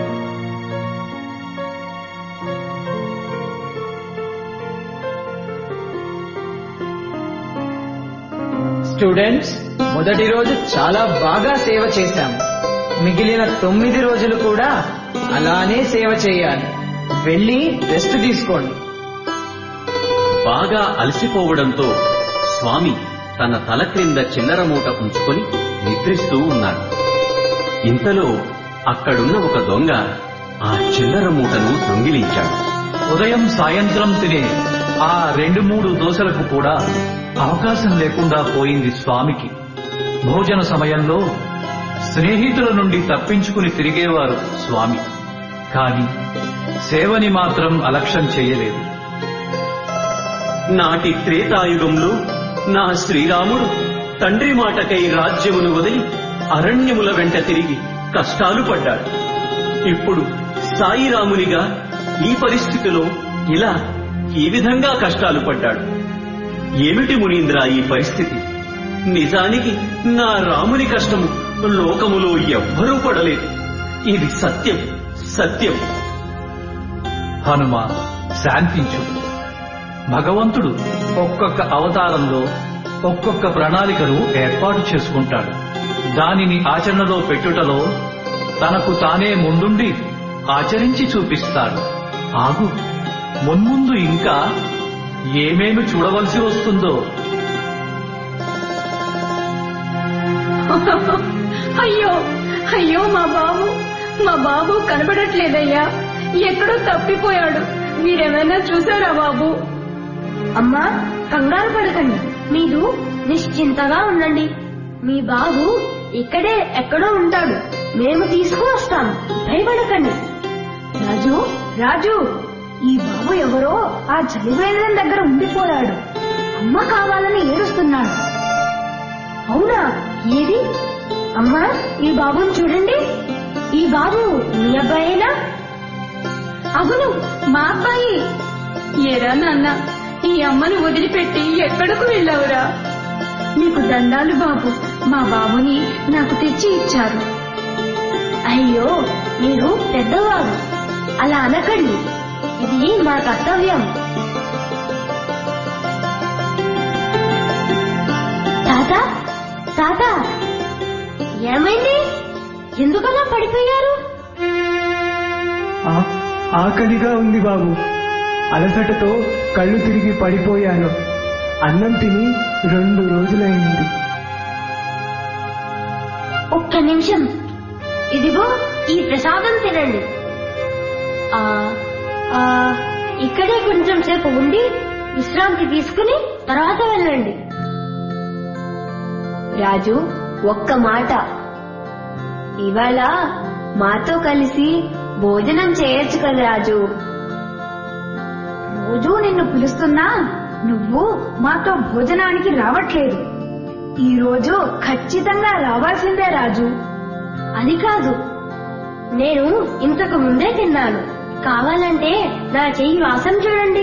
స్టూడెంట్స్ మొదటి రోజు చాలా బాగా సేవ చేశాము మిగిలిన తొమ్మిది రోజులు కూడా అలానే సేవ చేయాలి వెళ్ళి రెస్ట్ తీసుకోండి బాగా అలసిపోవడంతో స్వామి తన తల క్రింద చిల్లర మూట ఉంచుకొని నిద్రిస్తూ ఉన్నాడు ఇంతలో అక్కడున్న ఒక దొంగ ఆ చిల్లర మూటను దొంగిలించాడు ఉదయం సాయంత్రం తినే ఆ రెండు మూడు దోశలకు కూడా అవకాశం లేకుండా పోయింది స్వామికి భోజన సమయంలో స్నేహితుల నుండి తప్పించుకుని తిరిగేవారు స్వామి కాని సేవని మాత్రం అలక్ష్యం చేయలేదు నాటి త్రేతాయుగంలో నా శ్రీరాముడు తండ్రి మాటకై రాజ్యమును వదిలి అరణ్యముల వెంట తిరిగి కష్టాలు పడ్డాడు ఇప్పుడు సాయిరామునిగా ఈ పరిస్థితిలో ఇలా ఈ విధంగా కష్టాలు పడ్డాడు ఏమిటి మునీంద్ర ఈ పరిస్థితి నిజానికి నా రాముని కష్టము లోకములో ఎవ్వరూ పడలేదు ఇది సత్యం సత్యం హనుమ శాంతించు భగవంతుడు ఒక్కొక్క అవతారంలో ఒక్కొక్క ప్రణాళికను ఏర్పాటు చేసుకుంటాడు దానిని ఆచరణలో పెట్టుటలో తనకు తానే ముందుండి ఆచరించి చూపిస్తాడు ఆగు మున్ముందు ఇంకా ఏమేమి చూడవలసి వస్తుందో అయ్యో అయ్యో మా బాబు మా బాబు కనబడట్లేదయ్యా ఎక్కడో తప్పిపోయాడు మీరేమైనా చూసారా బాబు అమ్మా కంగారు పడకండి మీరు నిశ్చింతగా ఉండండి మీ బాబు ఇక్కడే ఎక్కడో ఉంటాడు మేము తీసుకుని వస్తాం భయపడకండి రాజు రాజు ఈ బాబు ఎవరో ఆ చలివేదం దగ్గర ఉండిపోయాడు అమ్మ కావాలని ఏడుస్తున్నాడు అవునా ఏది అమ్మా ఈ బాబుని చూడండి ఈ బాబు మీ అబ్బాయేనా అవును మా అబ్బాయి ఏరా నాన్న ఈ అమ్మను వదిలిపెట్టి ఎక్కడకు వెళ్ళావురా నీకు దండాలు బాబు మా బాబుని నాకు తెచ్చి ఇచ్చారు అయ్యో మీరు పెద్దవారు అలా అనకండి ఇది మా కర్తవ్యం తాత తాత ఏమైంది ఎందుకలా పడిపోయారు ఆ- ఆకలిగా ఉంది బాబు అలసటతో కళ్ళు తిరిగి పడిపోయాను అన్నం తిని రెండు రోజులైంది ఒక్క నిమిషం ఇదిగో ఈ ప్రసాదం తినండి ఆ ఆ ఇక్కడే కొంచెం సేపు ఉండి విశ్రాంతి తీసుకుని తర్వాత వెళ్ళండి రాజు ఒక్క మాట ఇవాళ మాతో కలిసి భోజనం చేయొచ్చు కదా రాజు రోజూ నిన్ను పిలుస్తున్నా నువ్వు మాతో భోజనానికి రావట్లేదు ఈ రోజు ఖచ్చితంగా రావాల్సిందే రాజు అది కాదు నేను ఇంతకు ముందే తిన్నాను కావాలంటే నా చెయ్యి వాసన చూడండి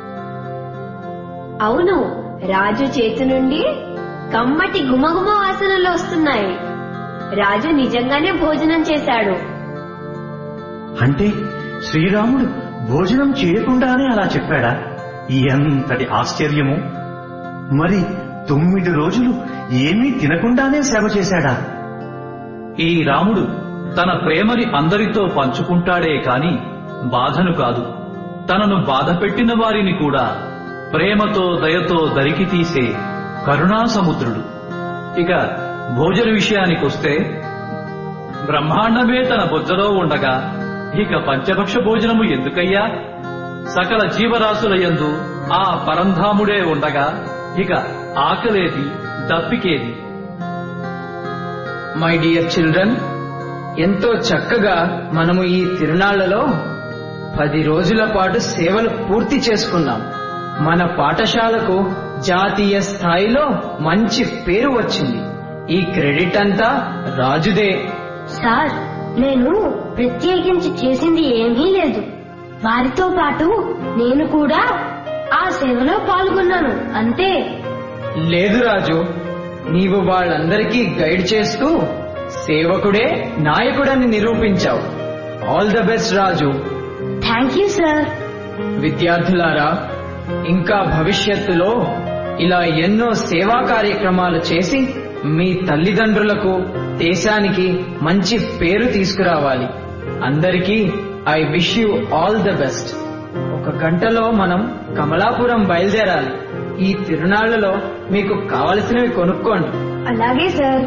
అవును రాజు చేతి నుండి కమ్మటి గుమగుమ వాసనలు వస్తున్నాయి రాజు నిజంగానే భోజనం చేశాడు అంటే శ్రీరాముడు భోజనం చేయకుండానే అలా చెప్పాడా ఎంతటి ఆశ్చర్యము మరి తొమ్మిది రోజులు ఏమీ తినకుండానే సేవ చేశాడా ఈ రాముడు తన ప్రేమని అందరితో పంచుకుంటాడే కాని బాధను కాదు తనను బాధపెట్టిన వారిని కూడా ప్రేమతో దయతో దరికి తీసే కరుణా సముద్రుడు ఇక భోజన విషయానికొస్తే బ్రహ్మాండమే తన బొజ్జలో ఉండగా ఇక పంచభక్ష భోజనము ఎందుకయ్యా సకల జీవరాశుల యందు ఆ పరంధాముడే ఉండగా ఇక ఆకలేది దప్పికేది మై డియర్ చిల్డ్రన్ ఎంతో చక్కగా మనము ఈ తిరునాళ్లలో పది రోజుల పాటు సేవలు పూర్తి చేసుకున్నాం మన పాఠశాలకు జాతీయ స్థాయిలో మంచి పేరు వచ్చింది ఈ క్రెడిట్ అంతా రాజుదే సార్ నేను ప్రత్యేకించి చేసింది ఏమీ లేదు వారితో పాటు నేను కూడా ఆ సేవలో పాల్గొన్నాను అంతే లేదు రాజు నీవు వాళ్ళందరికీ గైడ్ చేస్తూ సేవకుడే నాయకుడని నిరూపించావు all the best Raju thank you sir విద్యార్థులారా ఇంకా భవిష్యత్తులో ఇలా ఎన్నో సేవా కార్యక్రమాలు చేసి మీ తల్లిదండ్రులకు దేశానికి మంచి పేరు తీసుకురావాలి అందరికీ I wish you all the best ఒక గంటలో మనం కమలాపురం బయలుదేరాలి ఈ తిరునాళ్లలో మీకు కావలసినవి కొనుక్కోండి అలాగే సార్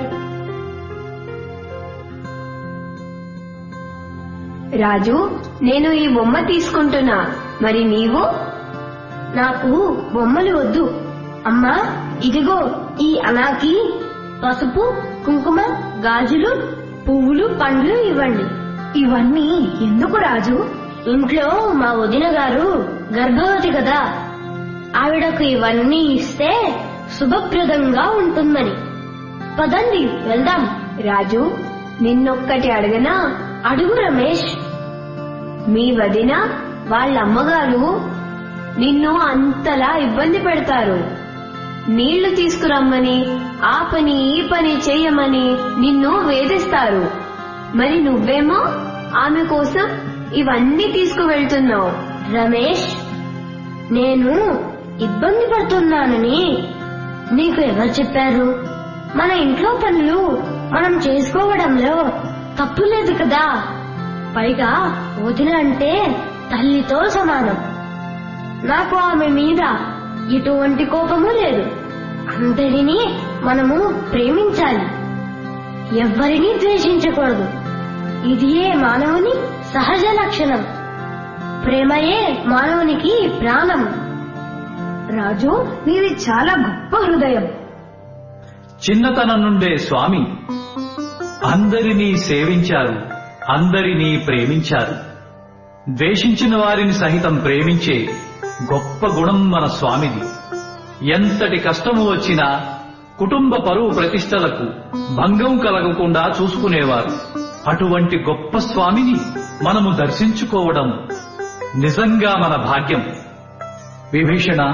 రాజు నేను ఈ బొమ్మ తీసుకుంటున్నా మరి నీవు నాకు బొమ్మలు వద్దు అమ్మా ఇదిగో ఈ అనాకి పసుపు కుంకుమ గాజులు పువ్వులు పండ్లు ఇవ్వండి ఇవన్నీ ఎందుకు రాజు ఇంట్లో మా వదిన గారు గర్భవతి కదా ఆవిడకు ఇవన్నీ ఇస్తే శుభప్రదంగా ఉంటుందని పదండి వెళ్దాం రాజు నిన్నొక్కటి అడగనా అడుగు రమేష్ మీ వదిన వాళ్ళ అమ్మగారు నిన్ను అంతలా ఇబ్బంది పెడతారు నీళ్లు తీసుకురమ్మని ఆ పని ఈ పని చేయమని నిన్ను వేధిస్తారు మరి నువ్వేమో ఆమె కోసం ఇవన్నీ తీసుకువెళ్తున్నావు రమేష్ నేను ఇబ్బంది పడుతున్నానని నీకు ఎవరు చెప్పారు మన ఇంట్లో పనులు మనం చేసుకోవడంలో తప్పు లేదు కదా పైగా వదిన అంటే తల్లితో సమానం నాకు ఆమె మీద ఎటువంటి కోపము లేదు అందరినీ మనము ప్రేమించాలి ఎవ్వరినీ ద్వేషించకూడదు ఇదియే మానవుని సహజ లక్షణం ప్రేమయే మానవునికి ప్రాణం రాజు నీది చాలా గొప్ప హృదయం చిన్నతనం నుండే స్వామి అందరినీ సేవించారు అందరినీ ప్రేమించారు ద్వేషించిన వారిని సహితం ప్రేమించే గొప్ప గుణం మన స్వామిది ఎంతటి కష్టము వచ్చినా కుటుంబ పరువు ప్రతిష్టలకు భంగం కలగకుండా చూసుకునేవారు అటువంటి గొప్ప స్వామిని మనము దర్శించుకోవడం నిజంగా మన భాగ్యం విభీషణ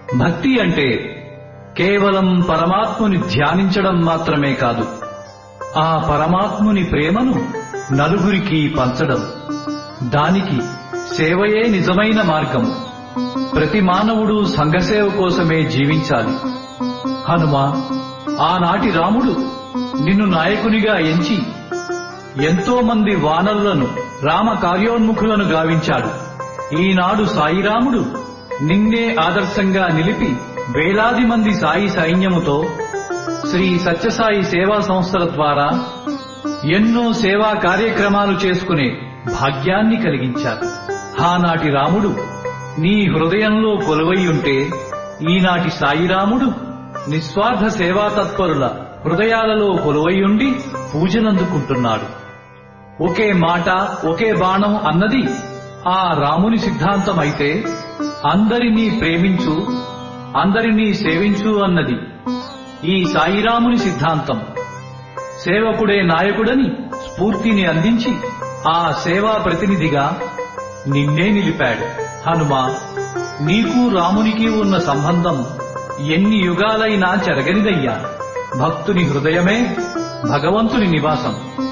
భక్తి అంటే కేవలం పరమాత్ముని ధ్యానించడం మాత్రమే కాదు ఆ పరమాత్ముని ప్రేమను నలుగురికి పంచడం దానికి సేవయే నిజమైన మార్గం ప్రతి మానవుడు సంఘసేవ కోసమే జీవించాలి హనుమ ఆనాటి రాముడు నిన్ను నాయకునిగా ఎంచి ఎంతో మంది వానరులను రామ కార్యోన్ముఖులను గావించాడు ఈనాడు సాయిరాముడు నిన్నే ఆదర్శంగా నిలిపి వేలాది మంది సాయి సైన్యముతో శ్రీ సత్యసాయి సేవా సంస్థల ద్వారా ఎన్నో సేవా కార్యక్రమాలు చేసుకునే భాగ్యాన్ని కలిగించారు ఆనాటి రాముడు నీ హృదయంలో కొలువై ఉంటే ఈనాటి సాయిరాముడు నిస్వార్థ సేవా తత్పరుల హృదయాలలో కొలువై ఉండి పూజనందుకుంటున్నాడు ఒకే మాట ఒకే బాణం అన్నది ఆ రాముని సిద్ధాంతం అయితే అందరినీ ప్రేమించు అందరినీ సేవించు అన్నది ఈ సాయిరాముని సిద్ధాంతం సేవకుడే నాయకుడని స్ఫూర్తిని అందించి ఆ సేవా ప్రతినిధిగా నిన్నే నిలిపాడు హనుమ నీకు రామునికి ఉన్న సంబంధం ఎన్ని యుగాలైనా చెరగనిదయ్యా భక్తుని హృదయమే భగవంతుని నివాసం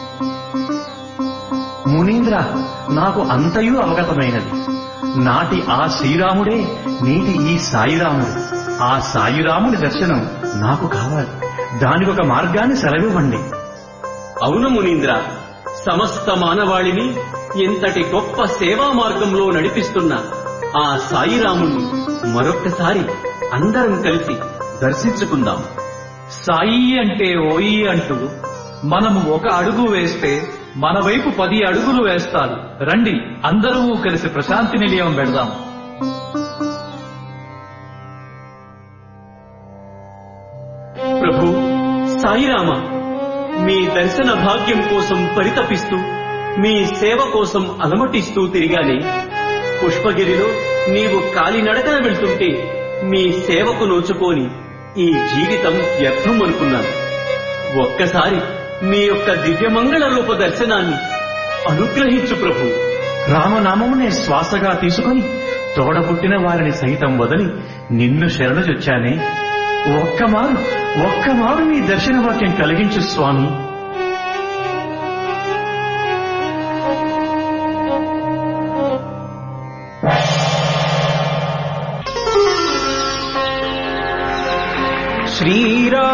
మునీంద్ర నాకు అంతయు అవగతమైనది నాటి ఆ శ్రీరాముడే నేటి ఈ సాయిరాముడు ఆ సాయిరాముడి దర్శనం నాకు కావాలి దానికి ఒక మార్గాన్ని సెలవివ్వండి అవును మునీంద్ర సమస్త మానవాళిని ఇంతటి గొప్ప సేవా మార్గంలో నడిపిస్తున్న ఆ సాయిరాముణ్ణి మరొక్కసారి అందరం కలిసి దర్శించుకుందాం సాయి అంటే ఓయి అంటూ మనము ఒక అడుగు వేస్తే మన వైపు పది అడుగులు వేస్తారు రండి అందరూ కలిసి ప్రశాంతి నిలయం పెడదాం ప్రభు సాయిరామ మీ దర్శన భాగ్యం కోసం పరితపిస్తూ మీ సేవ కోసం అలమటిస్తూ తిరిగానే పుష్పగిరిలో నీవు కాలినడకన వెళ్తుంటే మీ సేవకు నోచుకొని ఈ జీవితం వ్యర్థం అనుకున్నాను ఒక్కసారి మీ యొక్క దివ్యమంగళ రూప దర్శనాన్ని అనుగ్రహించు ప్రభు రామనామమునే శ్వాసగా తీసుకొని తోడబుట్టిన వారిని సైతం వదిలి నిన్ను శరణుజొచ్చానే ఒక్కమారు ఒక్కమారు నీ దర్శన వాక్యం కలిగించు స్వామి శ్రీరా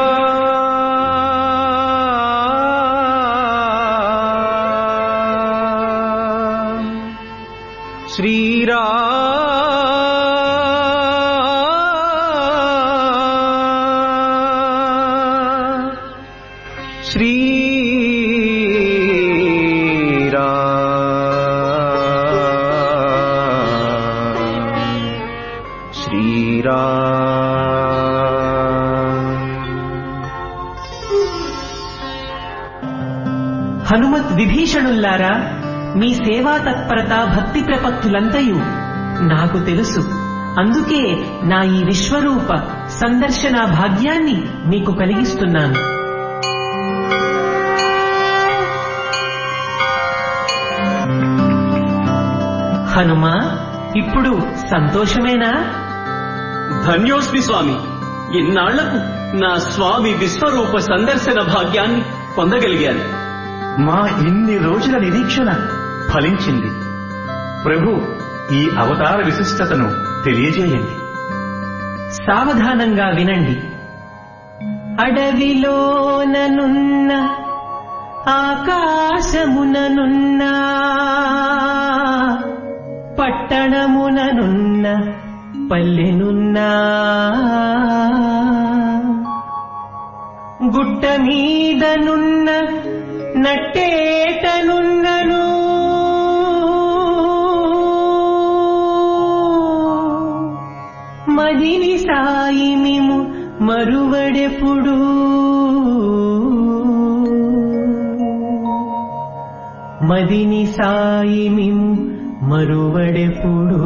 శ్రీరా శ్రీరా శ్రీరా హనుమత్ విభీషణుల్లారా మీ సేవా తత్పరత భక్తి ప్రపత్తులంతయు నాకు తెలుసు అందుకే నా ఈ విశ్వరూప సందర్శన భాగ్యాన్ని మీకు కలిగిస్తున్నాను హనుమా ఇప్పుడు సంతోషమేనా ధన్యోస్మి స్వామి ఇన్నాళ్లకు నా స్వామి విశ్వరూప సందర్శన భాగ్యాన్ని పొందగలిగాను మా ఇన్ని రోజుల నిరీక్షణ ఫలించింది ప్రభు ఈ అవతార విశిష్టతను తెలియజేయండి సావధానంగా వినండి అడవిలోననున్న ఆకాశముననున్న పట్టణముననున్న పల్లెనున్నా గుట్ట మీదనున్న నట్టేటనున్నను మదిని సాయి మిము మరువడెప్పుడు మదిని సాయి మిము మరువడెప్పుడు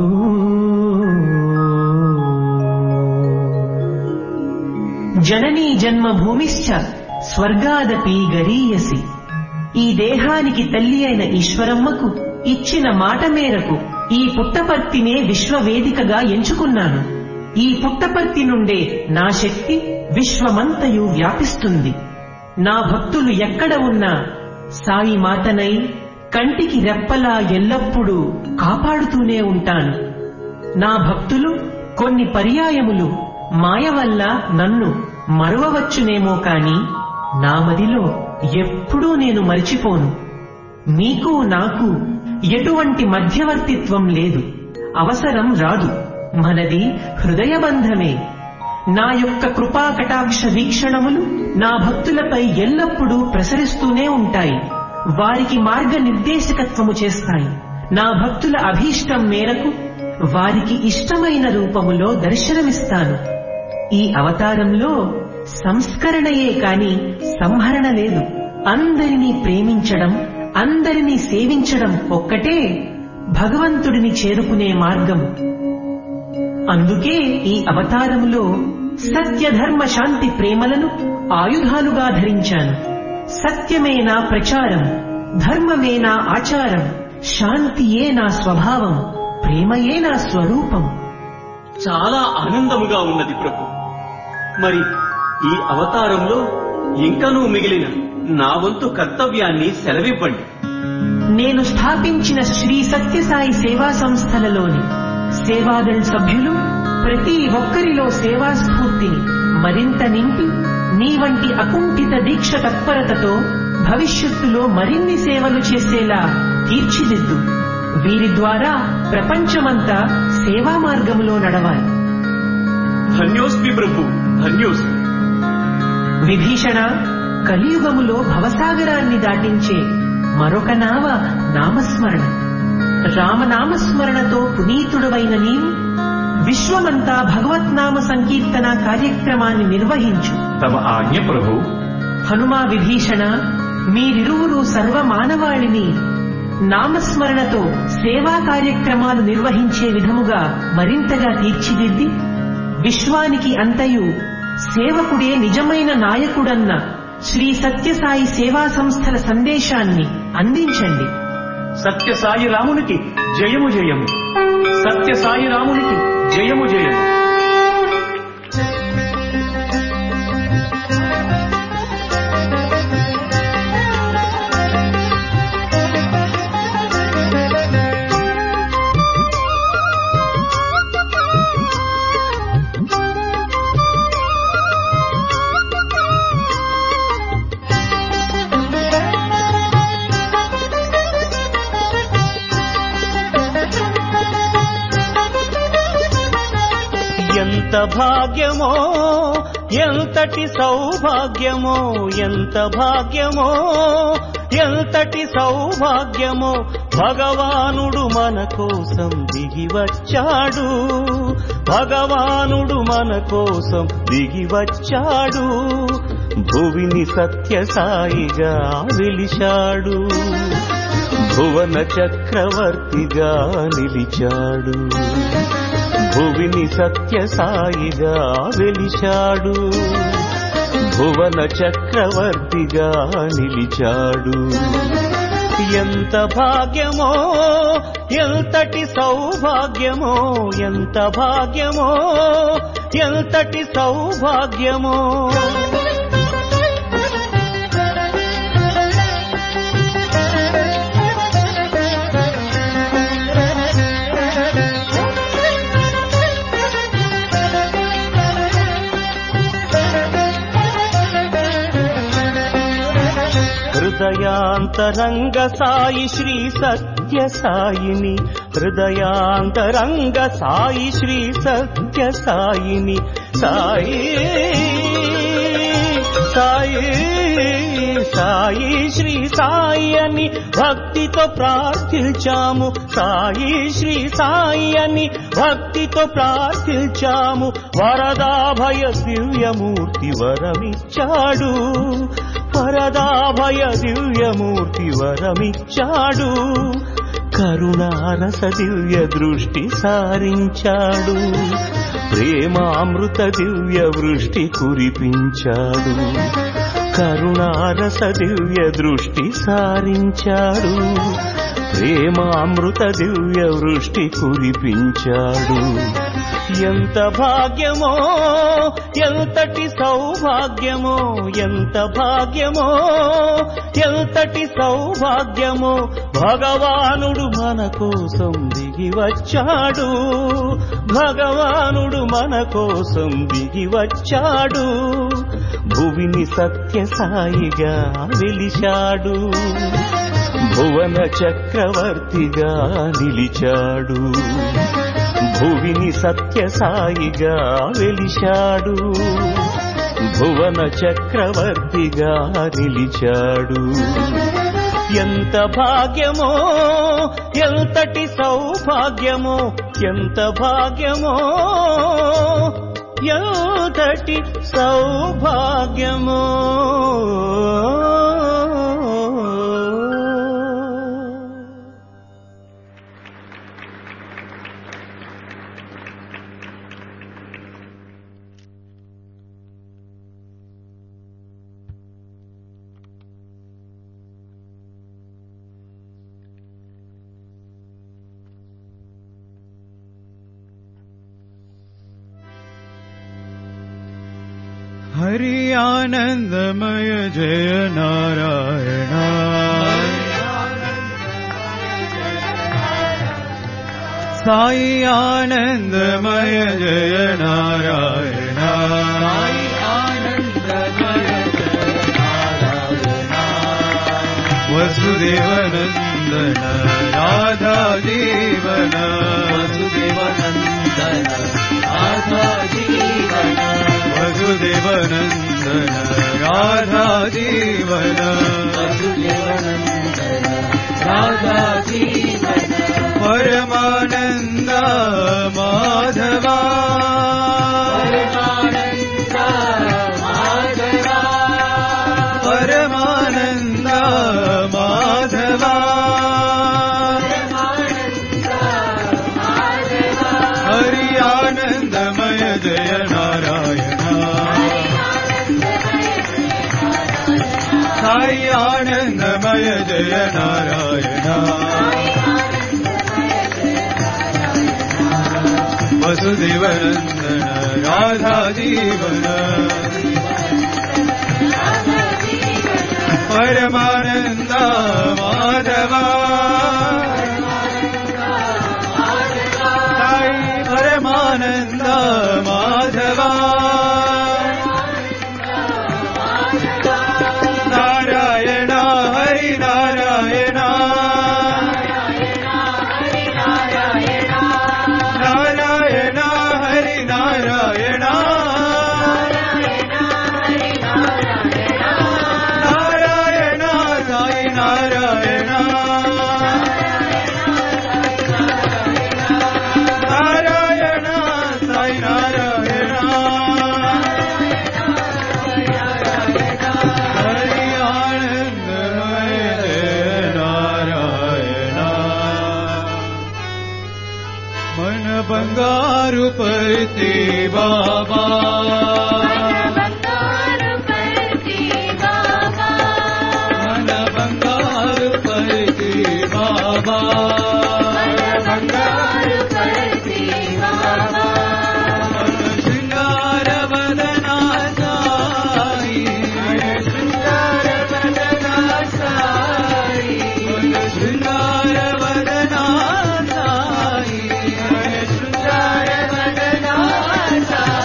జననీ జన్మభూమిశ్చ స్వర్గాదపి గరీయసి ఈ దేహానికి తల్లి అయిన ఈశ్వరమ్మకు ఇచ్చిన మాట మేరకు ఈ పుట్టపర్తినే విశ్వవేదికగా ఎంచుకున్నాను ఈ పుట్టపర్తి నుండే నా శక్తి విశ్వమంతయు వ్యాపిస్తుంది నా భక్తులు ఎక్కడ ఉన్నా సాయి మాతనై కంటికి రెప్పలా ఎల్లప్పుడూ కాపాడుతూనే ఉంటాను నా భక్తులు కొన్ని పర్యాయములు మాయ వల్ల నన్ను మరువవచ్చునేమో కాని నా మదిలో ఎప్పుడూ నేను మరిచిపోను మీకు నాకు ఎటువంటి మధ్యవర్తిత్వం లేదు అవసరం రాదు మనది హృదయబంధమే నా యొక్క కృపా కటాక్ష వీక్షణములు నా భక్తులపై ఎల్లప్పుడూ ప్రసరిస్తూనే ఉంటాయి వారికి మార్గ నిర్దేశకత్వము చేస్తాయి నా భక్తుల అభీష్టం మేరకు వారికి ఇష్టమైన రూపములో దర్శనమిస్తాను ఈ అవతారంలో సంస్కరణయే కాని సంహరణ లేదు అందరినీ ప్రేమించడం అందరినీ సేవించడం ఒక్కటే భగవంతుడిని చేరుకునే మార్గము అందుకే ఈ అవతారములో సత్యధర్మ శాంతి ప్రేమలను ఆయుధాలుగా ధరించాను సత్యమే నా ప్రచారం ధర్మమే నా ఆచారం శాంతియే నా స్వభావం ప్రేమయే నా స్వరూపం చాలా ఆనందముగా ఉన్నది ప్రభు మరి ఈ అవతారంలో ఇంకనూ మిగిలిన నా వంతు కర్తవ్యాన్ని సెలవివ్వండి నేను స్థాపించిన శ్రీ సత్యసాయి సేవా సంస్థలలోని సేవాదళ సభ్యులు ప్రతి ఒక్కరిలో సేవా స్ఫూర్తిని మరింత నింపి నీ వంటి అకుంఠిత దీక్ష తత్పరతతో భవిష్యత్తులో మరిన్ని సేవలు చేసేలా తీర్చిదిద్దు వీరి ద్వారా ప్రపంచమంతా సేవా మార్గములో నడవాలి ధన్యోస్మి ప్రభు ధన్యోస్మి విభీషణ కలియుగములో భవసాగరాన్ని దాటించే మరొక నావ నామస్మరణ రామనామస్మరణతో పునీతుడవైన నీవు విశ్వమంతా భగవత్నామ సంకీర్తన కార్యక్రమాన్ని నిర్వహించు తమ ఆజ్ఞ ప్రభు హనుమా విభీషణ మీరిరువురు సర్వమానవాళిని నామస్మరణతో సేవా కార్యక్రమాలు నిర్వహించే విధముగా మరింతగా తీర్చిదిద్ది విశ్వానికి అంతయు సేవకుడే నిజమైన నాయకుడన్న శ్రీ సత్యసాయి సేవా సంస్థల సందేశాన్ని అందించండి సత్యసాయి రామునికి జయము జయము సత్యసాయి రామునికి జయము జయము ఎంత భాగ్యమో ఎంతటి సౌభాగ్యమో ఎంత భాగ్యమో ఎంతటి సౌభాగ్యమో భగవానుడు మన కోసం దిగి వచ్చాడు భగవానుడు మన కోసం దిగి వచ్చాడు భువిని సత్యసాయిగా వెలిశాడు భువన చక్రవర్తిగా నిలిచాడు భువిని సత్యసాయిగా వెలిశాడు భువన చక్రవర్తిగా నిలిచాడు ఎంత భాగ్యమో ఎంతటి సౌభాగ్యమో ఎంత భాగ్యమో ఎంతటి సౌభాగ్యమో హృదయాంతరంగ సాయి శ్రీ సత్య సాయిని హృదయాంతరంగ సాయి శ్రీ సత్య సాయిని సాయి సాయి సాయి శ్రీ సాయి అని భక్తితో ప్రార్థించాము సాయి శ్రీ సాయి అని భక్తితో ప్రార్థించాము వరదాభయ దివ్యమూర్తి వరమిచ్చాడు వరదాభయ దివ్యమూర్తి వరమిచ్చాడు కరుణారస దివ్య దృష్టి సారించాడు ప్రేమామృత దివ్య వృష్టి కురిపించాడు కరుణారస దివ్య దృష్టి సారించాడు ప్రేమామృత దివ్య వృష్టి కురిపించాడు ఎంత భాగ్యమో ఎంతటి సౌభాగ్యమో ఎంత భాగ్యమో ఎంతటి సౌభాగ్యమో భగవానుడు మన కోసం దిగి వచ్చాడు భగవానుడు మన కోసం దిగి వచ్చాడు భువిని సత్యసాయిగా వెలిశాడు భువన చక్రవర్తిగా నిలిచాడు భువిని సత్యసాయిగా వెలిశాడు భువన చక్రవర్తిగా నిలిచాడు ఎంత భాగ్యమో ఎంతటి సౌభాగ్యమో ఎంత భాగ్యమో ఎంతటి సౌభాగ్యమో हरि आनन्दमय जय नारायण साई आनन्दमय जय नारायण वसुदेवनन्दन राधा जीवन वसुदेवनन्दन राधा जीवन वसुदेवनन्दन राधा जीवन वसुदेवनन्दन राधा जीवन परमानन्द माधवा परमानन्द माधवा हरि आनन्दमय जय नारायण साई आनन्दमय जय नारायण वसुदेवनन्दन राधा जीवन परमानन्द माधवा साई परमानन्द माधवा नारायण हरि नारायण नारायण हरि नारायण नारायण साई नारायण नारायण साई नारायण हरि आनन्दमय जय नारायण मन बंगारु परती बाबा मन बंगारु परती बाबा बंगारु परती बाबा शृंगार वदना साई शृंगार वदना साई शृंगार वदना साई शृंगार वदना साई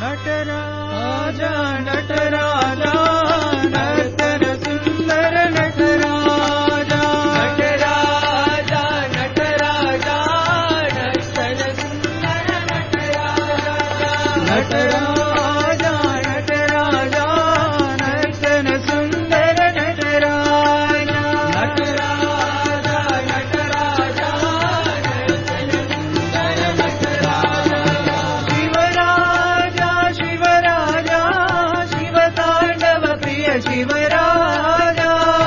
नटराजा नटराजा नर्तन सुन्दर नटराजा नटराजा नटराजा नर्तन सुन्दर नटराजा नटराजा नर्तन सुन्दर नटराजा नटराजा नटराजा शिवराजा शिवराजा शिवताण्डव प्रिय शिवराजा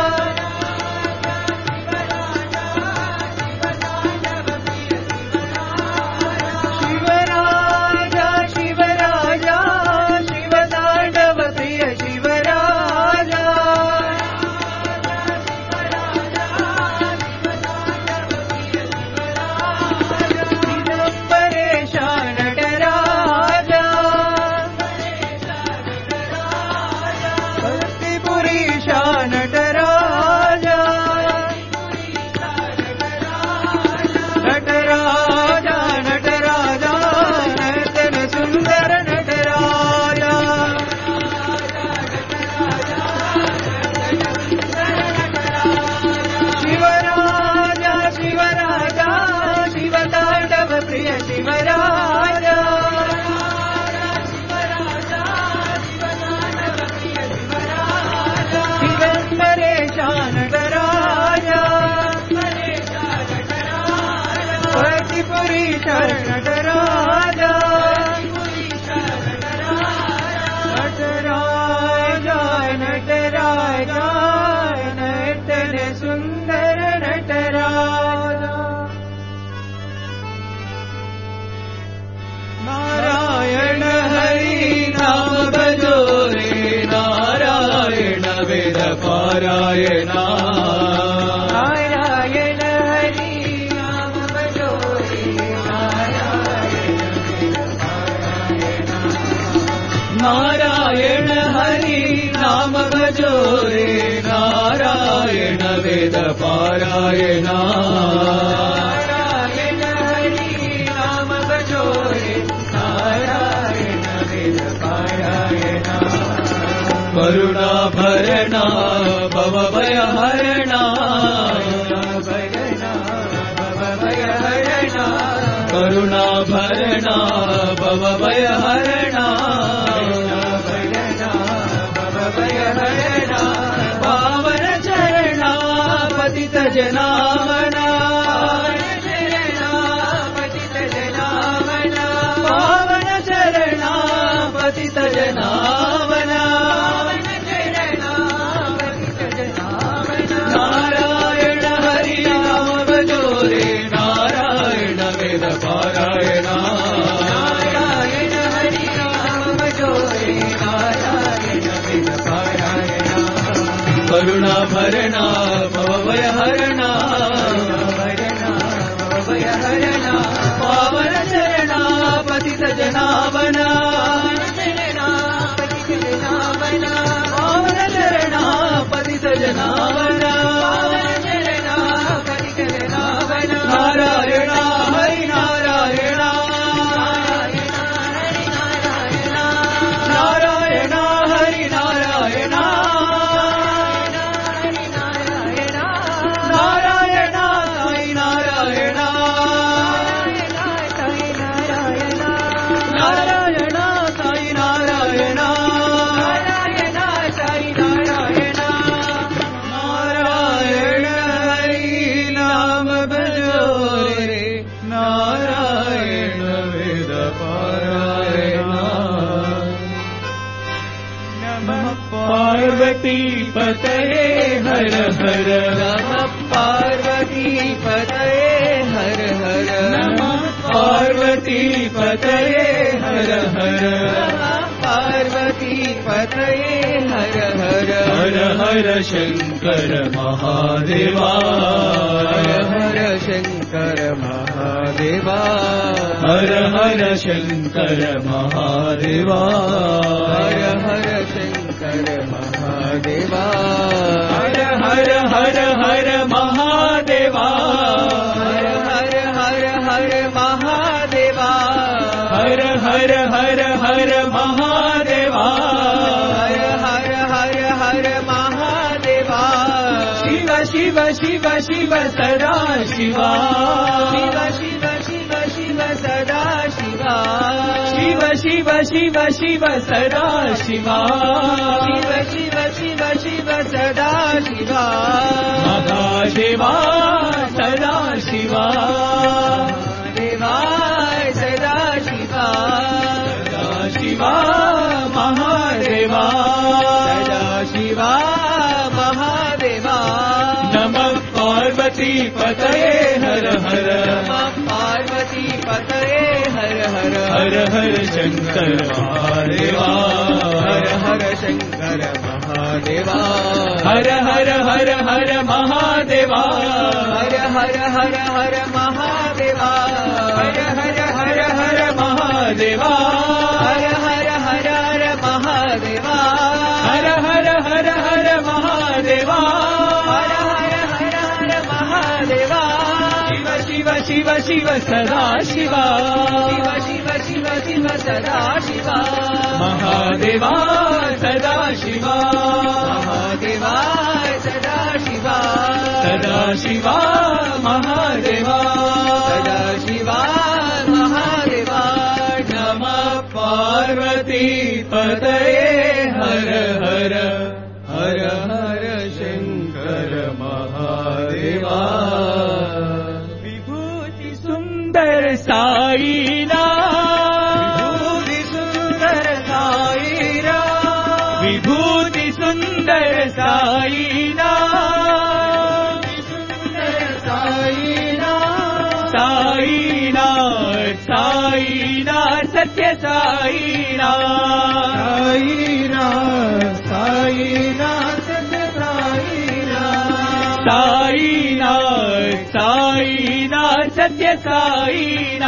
शिवराजा शिवराजा शिवताण्डव प्रिय शिवराजा चिदम्बरेश नटराजा भक्तिपुरीश नटराजा नटराजा नटराजा नर्तन सुन्दर नटराजा शिवराजा शिवराजा शिवताण्डव प्रिय शिवराजा चिदम्बरेश नटराजा भक्तिपुरीश नटराजा नटराजा नटराजा नर्तन सुन्दर नटराजा नारायण हरि नाम भजो रे नारायण वेद पारायण नारायण हरि नाम भजो रे नारायण हरि नाम भजो रे नारायण वेद पारायण नारायण हरि नाम भजो रे नारायण वेद पारायण करुणा भरणा भव भय हरणा करुणा भरणा भव भय हरणा पावन चरणा पतित जनावना पावन चरणा पतित जनावना नारायण हरि नाम भजो रे नारायण वेद पारायण नारायण हरि नाम भजो रे नारायण वेद पारायण करुणा भरणा भवभय हरणा भय हरणा पावन चरणा पतित जनावना पावन चरणा पतित जनावना नारायण हरि नारायण नारायण हरि नारायण नारायण साई नारायण नारायण साई नारायण नारायण साई नारायण नारायण हरि नाम भजो रे नारायण वेद पारायण नमः पार्वती पतये हर हर नमः पार्वती पतये हर हर नमः पार्वती पतये हर हर पार्वती पतये हर हर हर हर शङ्कर महादेवा हर हर शङ्कर महादेवा हर हर शङ्कर महादेवा हर हर शङ्कर महादेवा हर हर हर हर महादेवा हर हर हर हर महादेवा हर हर हर हर महादेवा हर हर हर हर महादेवा शिव शिव शिव शिव सदा शिवा शिव शिव शिव शिव सदा शिवा शिव शिव शिव शिव सदा शिवा शिव शिव शिव शिव सदा शिवा महादेवा सदा शिवा देवा सदा शिवा सदा शिवा महादेवा सदा शिवा महादेवा नमः पार्वती पतये हर हर नमः पार्वती पतये हर हर हर हर शंकर महादेवा हर हर शंकर महादेवा हर हर हर हर महादेवा हर हर हर हर महादेवा हर हर हर हर महादेवा हर हर हर हर महादेवा हर हर हर हर महादेवा हर हर हर हर महादेवा शिव शिव शिव शिव सदा शिवा शिव शिव शिव शिव सदा शिवा महादेवा सदा शिवा महादेवा सदा शिवा सदा शिवा महादेवा सदा शिवा महादेवा नमः पार्वती पतये हर हर हर हर शंकर महादेवा विभूति सुंदर साईना विभूति सुंदर साईरा विभूति सुंदर साईना साईना साईना सत्य साईना साईरा साईरा सत्य साईरा साईना साईना सत्य साईना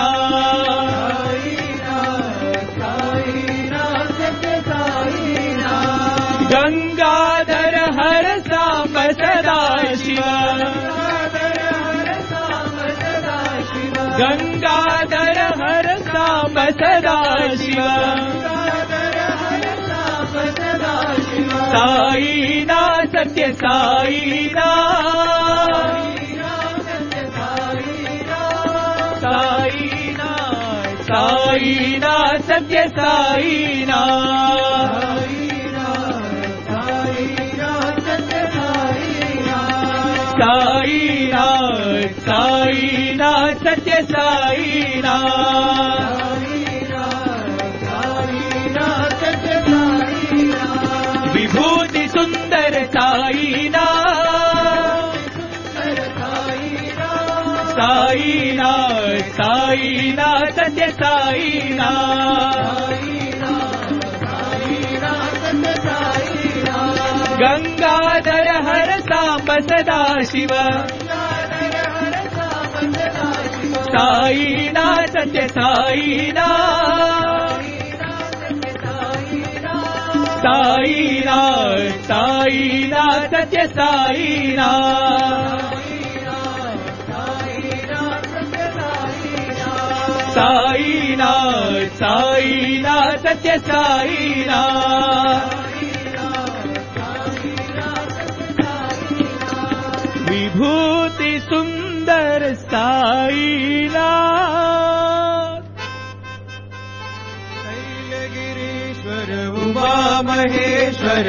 साईरा सत्य साईरा गंगाधर हर सांब सदा शिव गंगाधर हर सांब सदा शिव साईना सत्य साईना साईना साईना सत्य साईना साईना साईना सत्य साईना विभूति सुंदर साईना साईना साईना सत्य साईना गंगाधर हर सांब सदा शिव साईना सत्य साईना साईना साईना सत्य साईना साईना साईना सत्य साईना विभूति सुंदर साईना शैलगिरीश्वर उमा महेश्वर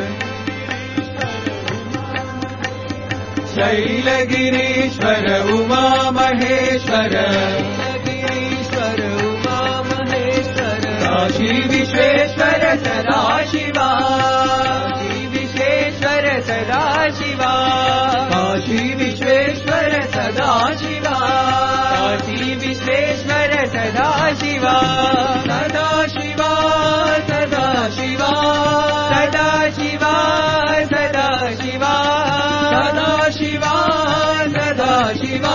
शैलगिरीश्वर उमा महेश्वर गिरीश्वर उमा महेश्वर काशी विश्वेश्वर सदा शिवा काशी विश्वेश्वर सदा शिवा काशी विश्वेश्वर सदा शिवा काशी विश्वेश्वर सदा शिवा सदा शिवा सदा शिवा सदा शिवा सदा शिवा सदा शिवा सदा शिवा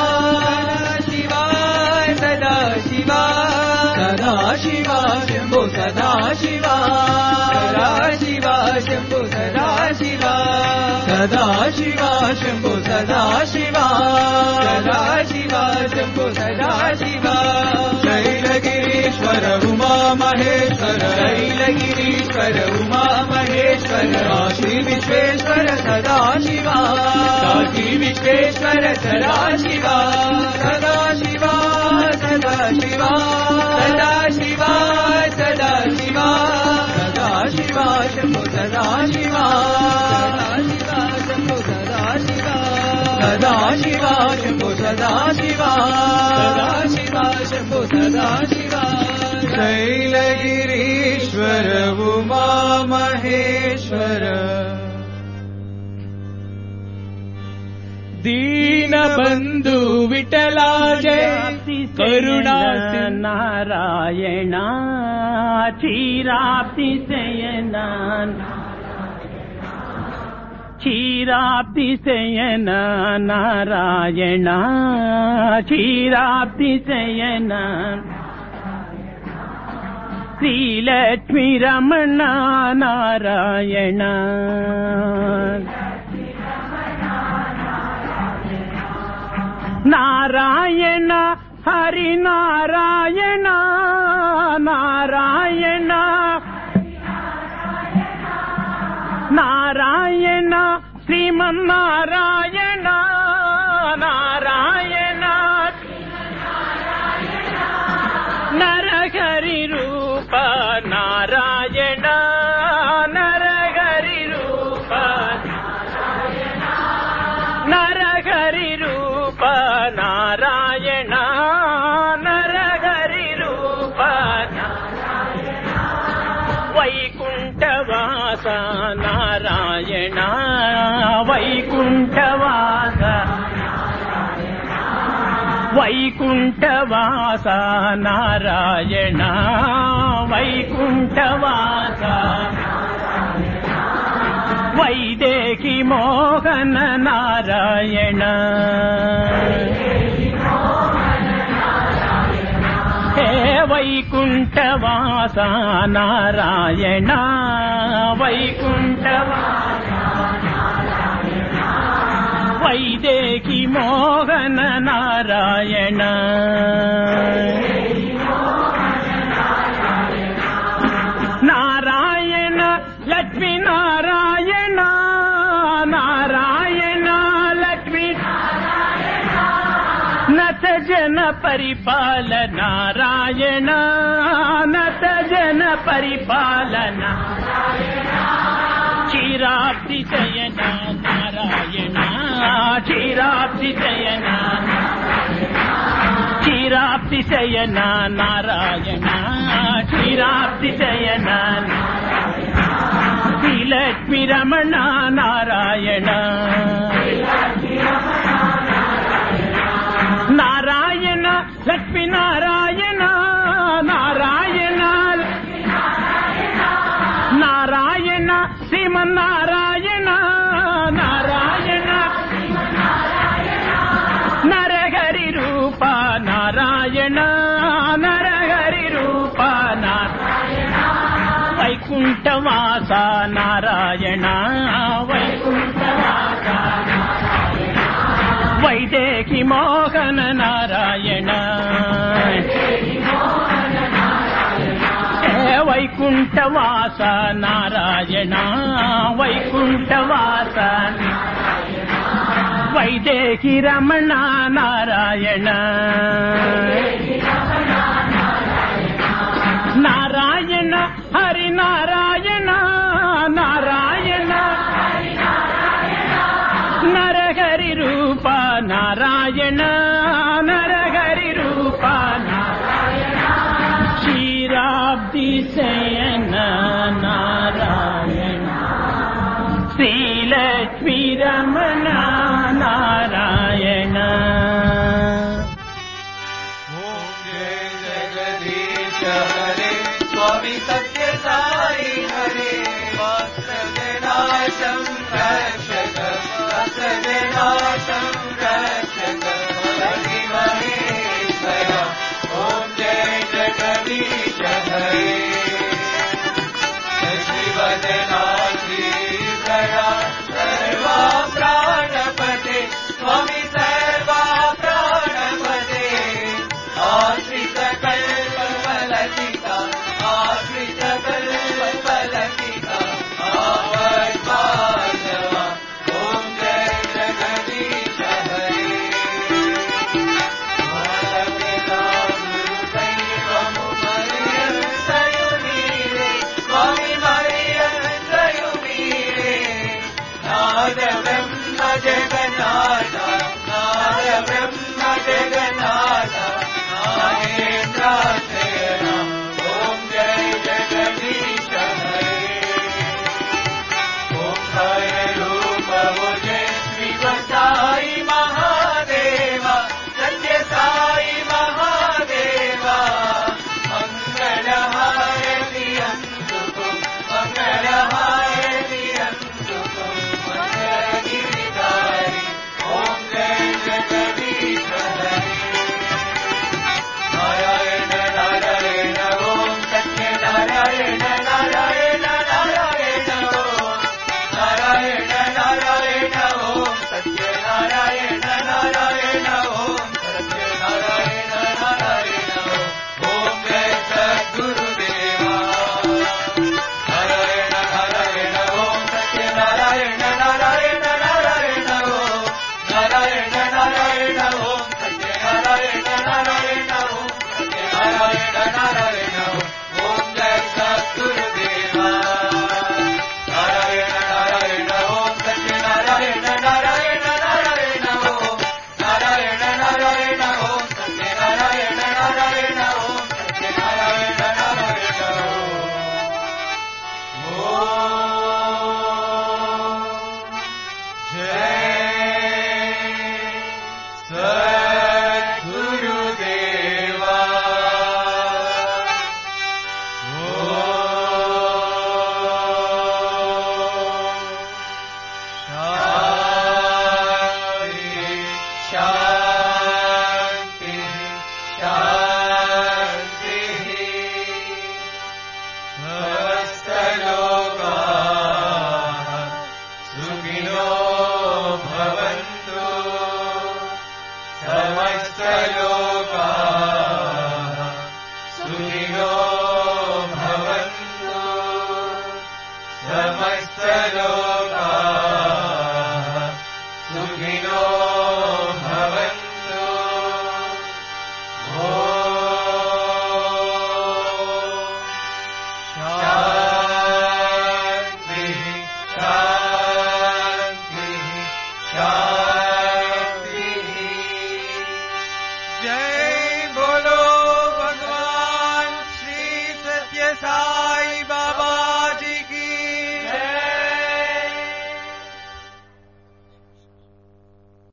सदा शिवा सदा शिवा शंभो सदा शिवा सदा शिवा शंभो सदा शिवा सदा शिवा शंभो सदा शिवा सदा शिवा शंभो सदा शिवा शैलगिरीश्वर महेश्वर शैलगिरीश्वर उमा महेश्वर काशी विश्वेश्वर सदा शिवा काशी विश्वेश्वर सदा शिवा सदा शिवा सदा शिवा सदा शिवा सदा शिवा सदा शिवा शंभो सदा शिवा सदा शिवा शंभो सदा शिवा सदा शिवा शंभो सदा शिवा सदा शिवा शंभो सदा शिवा शैलगिरीश्वर उमा महेश्वर दीनबन्धु विठला जय करुणा నారాయణ క్షీరాబ్దిశయన క్షీరాబ్దిశయన నారాయణ క్షీరాబ్దిశయన శ్రీలక్ష్మీ రమణ నారాయణ నారాయణ హరి నారాయణ నారాయణ నారాయణ శ్రీమన్నారాయణ నారాయణ నరహరి రూప నారాయణ నరహరి రూప నరహరి రూప నారాయణ నరహరి రూప వైకుంఠవాస నారాయణ వైకుంఠవాస వైకుంఠవాస నారాయణ వైకుంఠవాస వైదేకి మోహన నారాయణ హే వైకుంఠవాస నారాయణ వైకుంఠవాస వైదేకి మోహన నారాయణ నారాయణ లక్ష్మీ నారాయణ నారాయణ లక్ష్మీ నత జన పరిపాల నారాయణ నత జన పరిపాలన క్షీరాబ్ది శయన నారాయణ క్షీరాబ్ది శయన క్షీరాబ్ది శయన నారాయణ క్షీరాబ్ది శయన శ్రీలక్ష్మి రమణ నారాయణ నారాయణ లక్ష్మీ నారాయణ నారాయణ నారాయణ శ్రీమన్నారాయణ నారాయణ నరహరి రూప నారాయణ నరహరి రూప నారాయణ వైకుంఠవాస నారాయణ వైకుంఠవాస వైదేకి మోహన నారాయణ హే వైకుంఠవాస నారాయణ వైకుంఠవాస వైదేకి రమణ నారాయణ నారాయణ హరి నారాయణ నారాయణ నరహరి రూప నారాయణ నరహరి రూప నారాయణ క్షీరాబ్ది శయన నారాయణ శ్రీలక్ష్మీ రమణ నారాయణ जगदीश हरे स्वामी सत्य साई हरे वक्रविनाशं रक्षक वक्रविनाशं रक्षक हरि महेश्वर ॐ जय जगदीश हरे श्रीवदना श्रीधरा सर्वा प्राणपते स्वामी सर्वा प्राणपते आश्रित कल्पवलसिता सुखिनो भवन्तु समस्तलोकाः